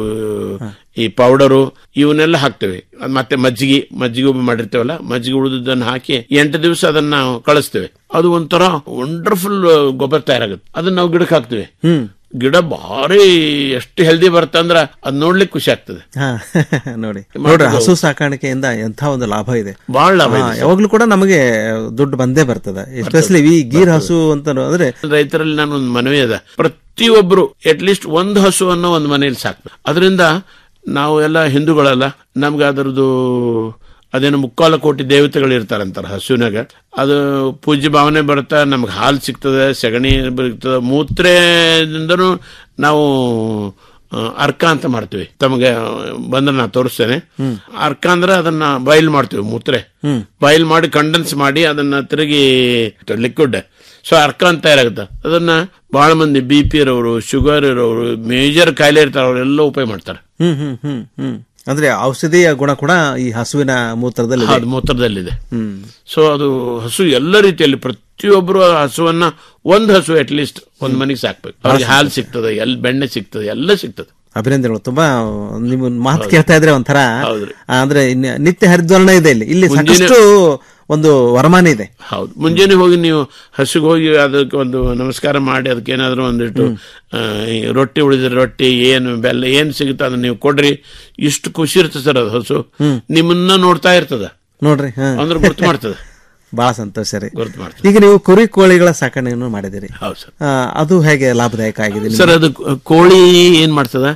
ಈ ಪೌಡರು ಇವನ್ನೆಲ್ಲ ಹಾಕ್ತೇವೆ ಅದ್ ಮತ್ತೆ ಮಜ್ಜಿಗೆ ಮಜ್ಜಿಗೆ ಒಬ್ಬ ಮಾಡಿರ್ತೇವಲ್ಲ ಮಜ್ಜಿಗೆ ಉಳಿದದ್ದನ್ನು ಹಾಕಿ ಎಂಟು ದಿವಸ ಅದನ್ನ ನಾವು ಕಳಿಸ್ತೇವೆ ಅದು ಒಂಥರ ವಂಡರ್ಫುಲ್ ಗೊಬ್ಬರ ತಯಾರಾಗುತ್ತೆ ಅದನ್ನ ನಾವು ಗಿಡಕ್ಕೆ ಹಾಕ್ತೇವೆ ಹ್ಮ್ ಗಿಡ ಭಾರಿ ಎಷ್ಟು ಹೆಲ್ದಿ ಬರುತ್ತೆ ಅಂದ್ರ ಅದ್ ನೋಡ್ಲಿಕ್ಕೆ ಖುಷಿ ಆಗ್ತದೆ ಹಾ ನೋಡಿ ನೋಡ್ರಿ ಹಸು ಸಾಕಾಣಿಕೆಯಿಂದ ಎಂಥ ಒಂದು ಲಾಭ ಇದೆ ಬಹಳ ಲಾಭ ಇದೆ ಹಾ, ಸರ್. ಯಾವಾಗ್ಲೂ ಕೂಡ ನಮಗೆ ದುಡ್ಡು ಬಂದೇ ಬರ್ತದೆ ಎಸ್ಪೆಷಲಿ ಈ ಗೀರ್ ಹಸು ಅಂತ ಅಂದ್ರೆ ರೈತರಲ್ಲಿ ನಾನು ಒಂದು ಮನವಿ ಅದ ಪ್ರತಿಯೊಬ್ರು ಅಟ್ಲೀಸ್ಟ್ ಒಂದು ಹಸುವನ್ನು ಒಂದು ಮನೆಯಲ್ಲಿ ಸಾಕ್ಬೇಕು ಅದರಿಂದ ನಾವು ಎಲ್ಲ ಹಿಂದೂಗಳಲ್ಲ ನಮ್ಗೆ ಅದರದ್ದು ಅದೇನು ಮುಕ್ಕಾಲ ಕೋಟಿ ದೇವತೆಗಳು ಇರ್ತಾರಂತಾರ ಹಸುವಿನಾಗ ಅದು ಪೂಜ್ಯ ಭಾವನೆ ಬರುತ್ತಾ ನಮ್ಗೆ ಹಾಲು ಸಿಗ್ತದೆ ಸಗಣಿ ಬರ್ತದೆ ಮೂತ್ರದಿಂದನೂ ನಾವು ಆ, ಅರ್ಕ ಅಂತ ಮಾಡ್ತೀವಿ ತಮಗೆ ಬಂದ್ರೆ ನಾ ತೋರಿಸ್ತೇನೆ ಅರ್ಕ ಅಂದ್ರೆ ಅದನ್ನ ಬಾಯ್ಲ್ ಮಾಡ್ತೀವಿ ಮೂತ್ರೆ ಹ್ಮ್ ಬಾಯ್ಲ್ ಮಾಡಿ ಕಂಡೆನ್ಸ್ ಮಾಡಿ ಅದನ್ನ ತಿರುಗಿ ಲಿಕ್ವಿಡ್ ಸೊ ಅರ್ಕ ಅಂತ ತಯಾರಾಗುತ್ತೆ ಅದನ್ನ ಬಹಳ ಮಂದಿ ಬಿ ಪಿ ಇರೋರು ಶುಗರ್ ಇರೋರು ಮೇಜರ್ ಕಾಯಿಲೆ ಇರ್ತಾರೆ ಅವರೆಲ್ಲ ಉಪಯೋಗ ಮಾಡ್ತಾರೆ ಹ್ಮ್ ಹ್ಮ್ ಹ್ಮ್ ಹ್ಮ್ ಅಂದ್ರೆ ಔಷಧಿಯ ಗುಣ ಕೂಡ ಈ ಹಸುವಿನ ಮೂತ್ರದಲ್ಲಿ ಇದೆ. ಅದು ಮೂತ್ರದಲ್ಲಿದೆ ಹ್ಮ್ ಸೊ ಅದು ಹಸು ಎಲ್ಲ ರೀತಿಯಲ್ಲಿ ಪ್ರತಿಯೊಬ್ಬರು ಹಸುವನ್ನ ಒಂದು ಹಸು ಅಟ್ ಲೀಸ್ಟ್ ಒಂದ್ ಮನೆಗೆ ಸಾಕ್ಬೇಕು ಅವ್ರಿಗೆ ಹಾಲು ಸಿಗ್ತದೆ ಎಲ್ಲಿ ಬೆಣ್ಣೆ ಸಿಗ್ತದೆ ಎಲ್ಲ ಸಿಗ್ತದೆ ಅಭಿನಂದನೆಗಳು ತುಂಬಾ ನಿಮ್ಮ ಮಾತು ಕೇಳ್ತಾ ಇದ್ರೆ ಒಂಥರ ಹೌದ್ರಿ. ಆ, ಅಂದ್ರೆ ಇನ್ನ ನಿತ್ಯ ಹರಿದ್ವರ್ಣ ಇದೆ ಇಲ್ಲಿ ಇಲ್ಲಿ ಮುಂಜಾನೆ- ಸಾಕಷ್ಟು ಒಂದು ವರಮಾನ ಇದೆ ಹೌದು ಮುಂಜಾನೆ ಹೋಗಿ ನೀವು ಹಸುಗೆ ಹೋಗಿ ಅದಕ್ಕೆ ಒಂದು ನಮಸ್ಕಾರ ಮಾಡಿ ಅದಕ್ಕೆ ಏನಾದರೂ ಒಂದಿಟ್ಟು ಆ, ಈ ರೊಟ್ಟಿ ಉಳಿದ್ರೆ ರೊಟ್ಟಿ ಏನು ಬೆಲ್ಲ ಏನು ಸಿಗುತ್ತೆ ಅದನ್ನ ನೀವು ಕೊಡ್ರಿ ಇಷ್ಟು ಖುಷಿ ಇರ್ತದೆ ಸರ್ ಅದು ಹಸು ನಿಮ್ಮನ್ನ ನೋಡ್ತಾ ಇರ್ತದ ನೋಡ್ರಿ ಹಾ. ಅಂದ್ರೆ ಗುರ್ತು ಮಾಡ್ತದ ಬಹಳ ಸಂತೋಷ ರೀ ಗುರ್ತು ಮಾಡ್ತದೆ ಈಗ ನೀವು ಕುರಿ ಕೋಳಿಗಳ ಸಾಕಣೆಯನ್ನು ಮಾಡಿದಿರಿ ಹೌದು ಸರ್ ಆ, ಅದು ಹೇಗೆ ಲಾಭದಾಯಕ ಆಗಿದೆ ನಿಮ್ಗೆ? ಸರ್ ಅದು ಕೋಳಿ ಏನ್ ಮಾಡ್ತದ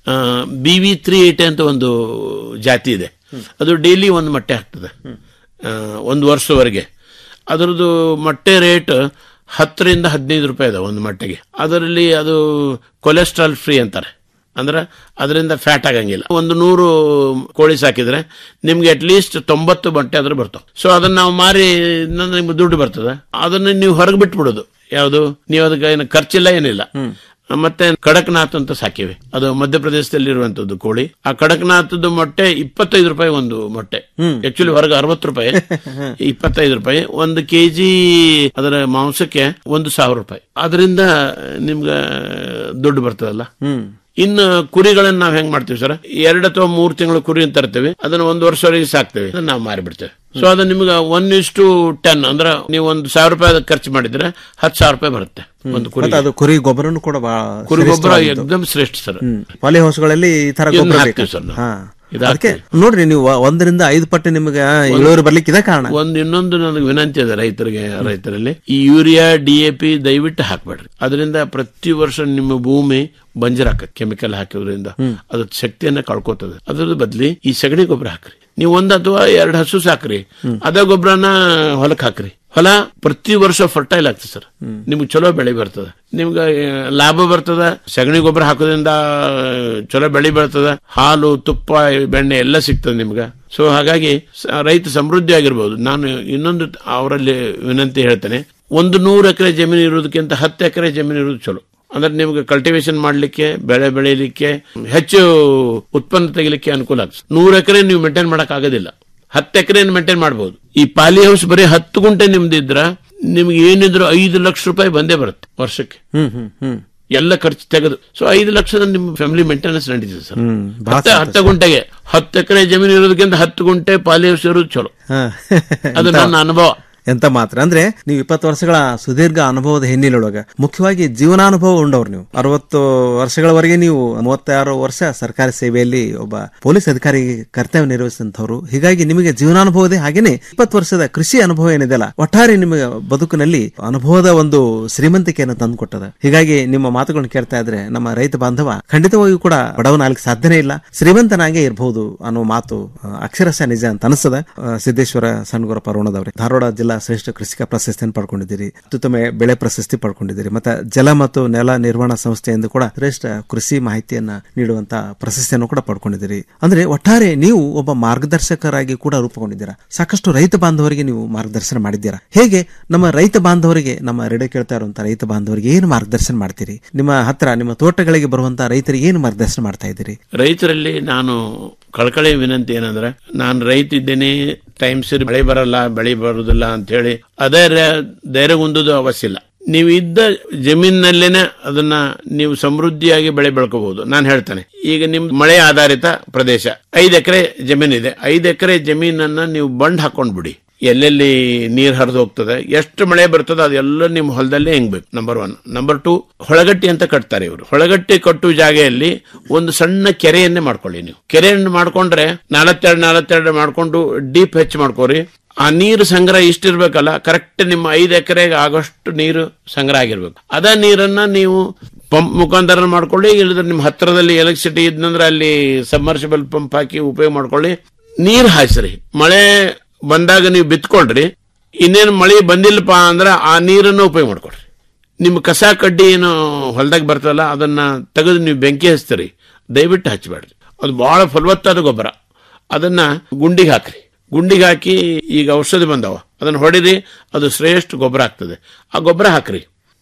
ಬಿ ವಿ ತ್ರೀ ಏಟ್ ಅಂತ ಒಂದು ಜಾತಿ ಇದೆ ಅದು ಡೈಲಿ ಒಂದು ಮೊಟ್ಟೆ ಹಾಕ್ತದೆ ಆ, ಒಂದು ವರ್ಷದವರೆಗೆ ಅದರದ್ದು ಮೊಟ್ಟೆ ರೇಟ್ ಹತ್ತರಿಂದ ಹದಿನೈದು ರೂಪಾಯಿ ಇದೆ ಒಂದು ಮೊಟ್ಟೆಗೆ ಅದರಲ್ಲಿ ಅದು ಕೊಲೆಸ್ಟ್ರಾಲ್ ಫ್ರೀ ಅಂತಾರೆ ಅಂದ್ರೆ ಅದರಿಂದ ಫ್ಯಾಟ್ ಆಗಂಗಿಲ್ಲ ಒಂದು ನೂರು ಕೋಳಿ ಸಾಕಿದ್ರೆ ನಿಮ್ಗೆ ಅಟ್ಲೀಸ್ಟ್ ತೊಂಬತ್ತು ಮೊಟ್ಟೆ ಆದ್ರೂ ಬರ್ತಾವೆ ಸೊ ಅದನ್ನ ನಾವು ಮಾರಿ ಇನ್ನೊಂದು ನಿಮ್ಗೆ ದುಡ್ಡು ಬರ್ತದೆ ಅದನ್ನ ನೀವು ಹೊರಗೆ ಬಿಟ್ಬಿಡೋದು ಯಾವುದು ನೀವು ಅದಕ್ಕೆ ಏನು ಖರ್ಚಿಲ್ಲ ಏನಿಲ್ಲ ಮತ್ತೆ ಕಡಕ್ನಾಥ್ ಅಂತ ಸಾಕಿವೆ ಅದು ಮಧ್ಯಪ್ರದೇಶದಲ್ಲಿ ಇರುವಂತದ್ದು ಕೋಳಿ ಆ ಕಡಕ್ನಾಥದ್ದು ಮೊಟ್ಟೆ ಇಪ್ಪತ್ತೈದು ರೂಪಾಯಿ ಒಂದು ಮೊಟ್ಟೆ ಆಕ್ಚುಲಿ ಹೊರಗೆ ಅರವತ್ತು ರೂಪಾಯಿ ಇಪ್ಪತ್ತೈದು ರೂಪಾಯಿ ಒಂದು ಕೆಜಿ ಅದರ ಮಾಂಸಕ್ಕೆ ಒಂದು ಸಾವಿರ ರೂಪಾಯಿ ಅದರಿಂದ ನಿಮ್ಗೆ ದುಡ್ಡು ಬರ್ತದಲ್ಲ ಇನ್ನು ಕುರಿಗಳನ್ನ ನಾವ್ ಹೆಂಗ್ ಮಾಡ್ತೀವಿ ಸರ್ ಎರಡು ಅಥವಾ ಮೂರು ತಿಂಗಳು ಕುರಿ ಅಂತ ತರ್ತೀವಿ ಅದನ್ನ ಒಂದು ವರ್ಷವರೆಗೆ ಸಾಕ್ತೇವೆ ಅದನ್ನ ನಾವು ಮಾರಿಬಿಡ್ತೇವೆ ಸೊ ಅದು ನಿಮ್ಗೆ ಒನ್ ಇಷ್ಟು ಟೆನ್ ಅಂದ್ರೆ ನೀವು ಒಂದು ಸಾವಿರ ರೂಪಾಯಿ ಅದಕ್ಕೆ ಖರ್ಚು ಮಾಡಿದ್ರೆ ಹತ್ತು ಸಾವಿರ ರೂಪಾಯಿ ಬರುತ್ತೆ ಒಂದು ಕುರಿ ಮತ್ತೆ ಅದು ಕುರಿ ಗೊಬ್ಬರನು ಕೂಡ ಬಹಳ ಕುರಿ ಗೊಬ್ಬರ ಶ್ರೇಷ್ಠವಾದದ್ದು. ಎಕ್ದಮ್ ಶ್ರೇಷ್ಠ ಸರ್ ಹ್ಮ್. ಪಾಲಿ ಹೌಸ್ಗಳಲ್ಲಿ ಈ ತರ ಇದನ್ನ ಗೊಬ್ಬರ ಹಾಕ್ತೀವಿ ಬೇಕು. ಸರ್ ನಾವು. ಹಾ. ಇದು ಅದಕ್ಕೆ ಹಾಕ್ತೀವಿ. ನೋಡ್ರಿ ನೀವು ಒಂದರಿಂದ ಐದು ಪಟ್ಟು ನಿಮ್ಗೆ ಇಳುವರಿ ಬರ್ಲಿಕ್ಕೆ ಇದೇ ಕಾರಣ ಒಂದು ಇನ್ನೊಂದು ನನಗೆ ವಿನಂತಿ ಇದೆ ರೈತರಿಗೆ ರೈತರಲ್ಲಿ ಈ ಯೂರಿಯಾ ಡಿ ಎ ಪಿ ದಯವಿಟ್ಟು ಹಾಕ್ಬೇಡ್ರಿ ಅದರಿಂದ ಪ್ರತಿ ವರ್ಷ ನಿಮ್ಮ ಭೂಮಿ ಬಂಜರಾಕ ಕೆಮಿಕಲ್ ಹಾಕಿದ್ರಿಂದ ಅದ್ರ ಶಕ್ತಿಯನ್ನ ಕಳ್ಕೊತದೆ ಅದ್ರ ಬದ್ಲಿ ಈ ಸಗಣಿ ಗೊಬ್ಬರ ಹಾಕ್ರಿ ನೀವು ಒಂದ್ ಅಥವಾ ಎರಡು ಹಸು ಸಾಕ್ರಿ ಅದ ಗೊಬ್ಬರನ ಹೊಲಕ್ ಹಾಕ್ರಿ ಹೊಲ ಪ್ರತಿ ವರ್ಷ ಫರ್ಟೈಲ್ ಆಗ್ತದೆ ಸರ್ ನಿಮ್ಗೆ ಚಲೋ ಬೆಳೆ ಬರ್ತದೆ ನಿಮ್ಗೆ ಆ, ಲಾಭ ಬರ್ತದ ಸಗಣಿ ಗೊಬ್ಬರ ಹಾಕೋದ್ರಿಂದ ಆ, ಚಲೋ ಬೆಳೆ ಬರ್ತದ ಹಾಲು ತುಪ್ಪ ಬೆಣ್ಣೆ ಎಲ್ಲ ಸಿಗ್ತದೆ ನಿಮ್ಗೆ ಸೊ ಹಾಗಾಗಿ ಸ- ರೈತ ಸಮೃದ್ಧಿ ಆಗಿರ್ಬೋದು ನಾನು ಇನ್ನೊಂದು ಅವರಲ್ಲಿ ವಿನಂತಿ ಹೇಳ್ತೇನೆ ಒಂದು ನೂರು ಎಕರೆ ಜಮೀನು ಇರೋದಕ್ಕಿಂತ ಹತ್ತು ಎಕರೆ ಜಮೀನು ಇರೋದು ಚಲೋ ಅಂದ್ರೆ ನಿಮ್ಗೆ ಕಲ್ಟಿವೇಶನ್ ಮಾಡ್ಲಿಕ್ಕೆ ಬೆಳೆ ಬೆಳೀಲಿಕ್ಕೆ ಹೆಚ್ಚು ಉತ್ಪನ್ನ ತೆಗಿಲಿಕ್ಕೆ ಅನುಕೂಲ ಆಗ್ತದೆ ನೂರು ಎಕರೆ ನೀವು ಮೇಂಟೈನ್ ಮಾಡಕ್ ಆಗೋದಿಲ್ಲ ಹತ್ತು ಎಕರೆ ಮೇಂಟೈನ್ ಮಾಡಬಹುದು ಈ ಪಾಲಿ ಹೌಸ್ ಬರೀ ಹತ್ತು ಗುಂಟೆ ನಿಮ್ದಿದ್ರ ನಿಮ್ಗೆ ಏನಿದ್ರು ಐದು ಲಕ್ಷ ರೂಪಾಯಿ ಬಂದೇ ಬರುತ್ತೆ ವರ್ಷಕ್ಕೆ ಹ್ಮ್ ಹ್ಮ್ ಹ್ಮ್ ಎಲ್ಲ ಖರ್ಚು ತೆಗೆದು ಸೊ ಐದು ಲಕ್ಷದ ನಿಮ್ಮ ಫ್ಯಾಮಿಲಿ ಮೇಂಟೆನೆನ್ಸ್ ನಡೀತದೆ ಸರ್ ಹ್ಮ್ ಬಹಳ ಹತ್ತು ಹತ್ತು ಗುಂಟೆಗೆ ಹತ್ತು ಎಕರೆ ಜಮೀನು ಇರೋದಕ್ಕಿಂತ ಹತ್ತು ಗುಂಟೆ ಪಾಲಿ ಹೌಸ್ ಇರೋದು ಚಲೋ ಹಾ. ಅದು ಎಂತ- ನನ್ನ ಅನುಭವ ಎಂತ ಮಾತ್ರ ಅಂದ್ರೆ ನೀವು ಇಪ್ಪತ್ತು ವರ್ಷಗಳ ಸುದೀರ್ಘ ಅನುಭವದ ಹಿನ್ನೆಲೆಯೊಳಗ ಮುಖ್ಯವಾಗಿ ಜೀವನಾನುಭವ ಉಂಡವ್ರು ನೀವು ಅರವತ್ತು ವರ್ಷಗಳವರೆಗೆ ನೀವು ಮೂವತ್ತಾರು ವರ್ಷ ಸರ್ಕಾರಿ ಸೇವೆಯಲ್ಲಿ ಒಬ್ಬ ಪೊಲೀಸ್ ಅಧಿಕಾರಿ ಕರ್ತವ್ಯ ನಿರ್ವಹಿಸಿದಂಥವ್ರು ಹೀಗಾಗಿ ನಿಮಗೆ ಜೀವನಾನುಭವದೇ ಹಾಗೇನೆ ಇಪ್ಪತ್ತು ವರ್ಷದ ಕೃಷಿ ಅನುಭವ ಏನಿದೆಯಲ್ಲ ಒಟ್ಟಾರೆ ನಿಮಗೆ ಬದುಕಿನಲ್ಲಿ ಅನುಭವದ ಒಂದು ಶ್ರೀಮಂತಿಕೆಯನ್ನು ತಂದುಕೊಟ್ಟದ ಹೀಗಾಗಿ ನಿಮ್ಮ ಮಾತುಗಳನ್ನು ಕೇಳ್ತಾ ಇದ್ರೆ ನಮ್ಮ ರೈತ ಬಾಂಧವ ಖಂಡಿತವಾಗಿಯೂ ಕೂಡ ಬಡವನಾಗಲಿಕ್ಕೆ ಸಾಧ್ಯನೇ ಇಲ್ಲ ಶ್ರೀಮಂತನಾಗೇ ಇರಬಹುದು ಅನ್ನೋ ಮಾತು ಆ, ಅಕ್ಷರಶಃ ನಿಜ ಅಂತ ಅನಿಸ್ತದ ಆ, ಸಿದ್ದೇಶ್ವರ ಸಣ್ಣಗುರ ಪರ್ವಣದವ್ರೆ ಧಾರವಾಡ ಜಿಲ್ಲಾ ಶ್ರೇಷ್ಠ ಕೃಷಿಕ ಪ್ರಶಸ್ತಿಯನ್ನು ಪಡ್ಕೊಂಡಿದ್ದೀರಿ ಅತ್ಯುತ್ತಮ ಬೆಳೆ ಪ್ರಶಸ್ತಿ ಪಡ್ಕೊಂಡಿದ್ದೀರಿ ಮತ್ತೆ ಜಲ ಮತ್ತು ನೆಲ ನಿರ್ವಹಣಾ ಸಂಸ್ಥೆಯಿಂದ ಕೂಡ ಶ್ರೇಷ್ಠ ಕೃಷಿ ಮಾಹಿತಿಯನ್ನ ನೀಡುವಂತ ಪ್ರಶಸ್ತಿಯನ್ನು ಕೂಡ ಪಡ್ಕೊಂಡಿದ್ದೀರಿ ಅಂದ್ರೆ ಒಟ್ಟಾರೆ ನೀವು ಒಬ್ಬ ಮಾರ್ಗದರ್ಶಕರಾಗಿ ಕೂಡ ರೂಪುಗೊಂಡಿದ್ದೀರಾ ಸಾಕಷ್ಟು ರೈತ ಬಾಂಧವರಿಗೆ ನೀವು ಮಾರ್ಗದರ್ಶನ ಮಾಡಿದ್ದೀರಾ ಹೇಗೆ ನಮ್ಮ ರೈತ ಬಾಂಧವರಿಗೆ ನಮ್ಮ ರೇಡಿಯೋ ಕೇಳ್ತಾ ಇರುವಂತ ರೈತ ಬಾಂಧವರಿಗೆ ಏನು ಮಾರ್ಗದರ್ಶನ ಮಾಡ್ತೀರಿ ನಿಮ್ಮ ಹತ್ರ ನಿಮ್ಮ ತೋಟಗಳಿಗೆ ಬರುವಂತ ರೈತರಿಗೆ ಏನು ಮಾರ್ಗದರ್ಶನ ಮಾಡ್ತಾ ಇದ್ದೀರಿ ರೈತರಲ್ಲಿ ನಾನು ಕಳಕಳಿ ವಿನಂತಿ ಏನಂದ್ರೆ ನಾನು ರೈತ ಇದ್ದೇನೆ ಟೈಮ್ ಸರಿ ಬೆಳೆ ಬರಲ್ಲ ಬೆಳೆ ಬರುದಿಲ್ಲ ಅಂತ ಹೇಳಿ ಅದೇ ರ- ಧೈರ್ಯಗೊಂದುದು ಅವಶ್ಯ ಇಲ್ಲ ನೀವು ಇದ್ದ ಜಮೀನಿನಲ್ಲೇನೆ ಅದನ್ನ ನೀವು ಸಮೃದ್ಧಿಯಾಗಿ ಬೆಳೆ ಬೆಳ್ಕೋಬಹುದು ನಾನು ಹೇಳ್ತೇನೆ ಈಗ ನಿಮ್ ಮಳೆ ಆಧಾರಿತ ಪ್ರದೇಶ ಐದು ಎಕರೆ ಜಮೀನಿದೆ ಐದು ಎಕರೆ ಜಮೀನನ್ನ ನೀವು ಬಂಡ್ ಹಾಕೊಂಡ್ ಬಿಡಿ ಎಲ್ಲೆಲ್ಲಿ ನೀರ್ ಹರಿದು ಹೋಗ್ತದೆ ಎಷ್ಟು ಮಳೆ ಬರ್ತದೆ ಅದೆಲ್ಲ ನಿಮ್ಮ ಹೊಲದಲ್ಲೇ ಹೆಂಗ್ಬೇಕು ನಂಬರ್ ಒನ್ ನಂಬರ್ ಟು ಹೊಳಗಟ್ಟಿ ಅಂತ ಕಟ್ತಾರೆ ಇವರು ಹೊಳಗಟ್ಟಿ ಕಟ್ಟುವ ಜಾಗೆಯಲ್ಲಿ ಒಂದು ಸಣ್ಣ ಕೆರೆಯನ್ನೇ ಮಾಡ್ಕೊಳ್ಳಿ ನೀವು ಕೆರೆಯನ್ನು ಮಾಡ್ಕೊಂಡ್ರೆ ನಾಲ್ವತ್ತೆರಡು ನಾಲ್ವತ್ತೆರಡು ಮಾಡ್ಕೊಂಡು ಡೀಪ್ ಹೆಚ್ಚು ಮಾಡ್ಕೋರಿ ಆ ನೀರು ಸಂಗ್ರಹ ಇಷ್ಟಿರ್ಬೇಕಲ್ಲ ಕರೆಕ್ಟ್ ನಿಮ್ಮ ಐದು ಎಕರೆಗೆ ಆಗೋಷ್ಟು ನೀರು ಸಂಗ್ರಹ ಆಗಿರ್ಬೇಕು ಅದ ನೀರನ್ನ ನೀವು ಪಂಪ್ ಮುಖಾಂತರ ಮಾಡ್ಕೊಳ್ಳಿ ಇಲ್ಲದ್ರೆ ನಿಮ್ಮ ಹತ್ತಿರದಲ್ಲಿ ಎಲೆಕ್ಟ್ರಿಸಿಟಿ ಇದ್ನಂದ್ರೆ ಅಲ್ಲಿ ಸಬ್ಮರ್ಸಿಬಲ್ ಪಂಪ್ ಹಾಕಿ ಉಪಯೋಗ ಮಾಡ್ಕೊಳ್ಳಿ ನೀರ್ ಹಾಯಿಸ್ರಿ ಮಳೆ ಬಂದಾಗ ನೀವು ಬಿತ್ಕೊಳ್ರಿ ಇನ್ನೇನು ಮಳೆ ಬಂದಿಲ್ಲಪ್ಪ ಅಂದ್ರೆ ಆ ನೀರನ್ನು ಉಪಯೋಗ ಮಾಡ್ಕೊಳ್ರಿ ನಿಮ್ಮ ಕಸ ಕಡ್ಡಿ ಏನು ಹೊಲದಾಗ ಬರ್ತಲ್ಲ ಅದನ್ನ ತೆಗೆದು ನೀವು ಬೆಂಕಿ ಹಚ್ತೀರಿ ದಯವಿಟ್ಟು ಹಚ್ಚಬೇಡ್ರಿ ಅದು ಬಹಳ ಫಲವತ್ತಾದ ಗೊಬ್ಬರ ಅದನ್ನ ಗುಂಡಿಗೆ ಹಾಕ್ರಿ ಗುಂಡಿಗೆ ಹಾಕಿ ಈಗ ಔಷಧಿ ಬಂದವ ಅದನ್ನ ಹೊಡಿರಿ ಅದು ಶ್ರೇಷ್ಠ ಗೊಬ್ಬರ ಆಗ್ತದೆ ಆ ಗೊಬ್ಬರ ಹಾಕ್ರಿ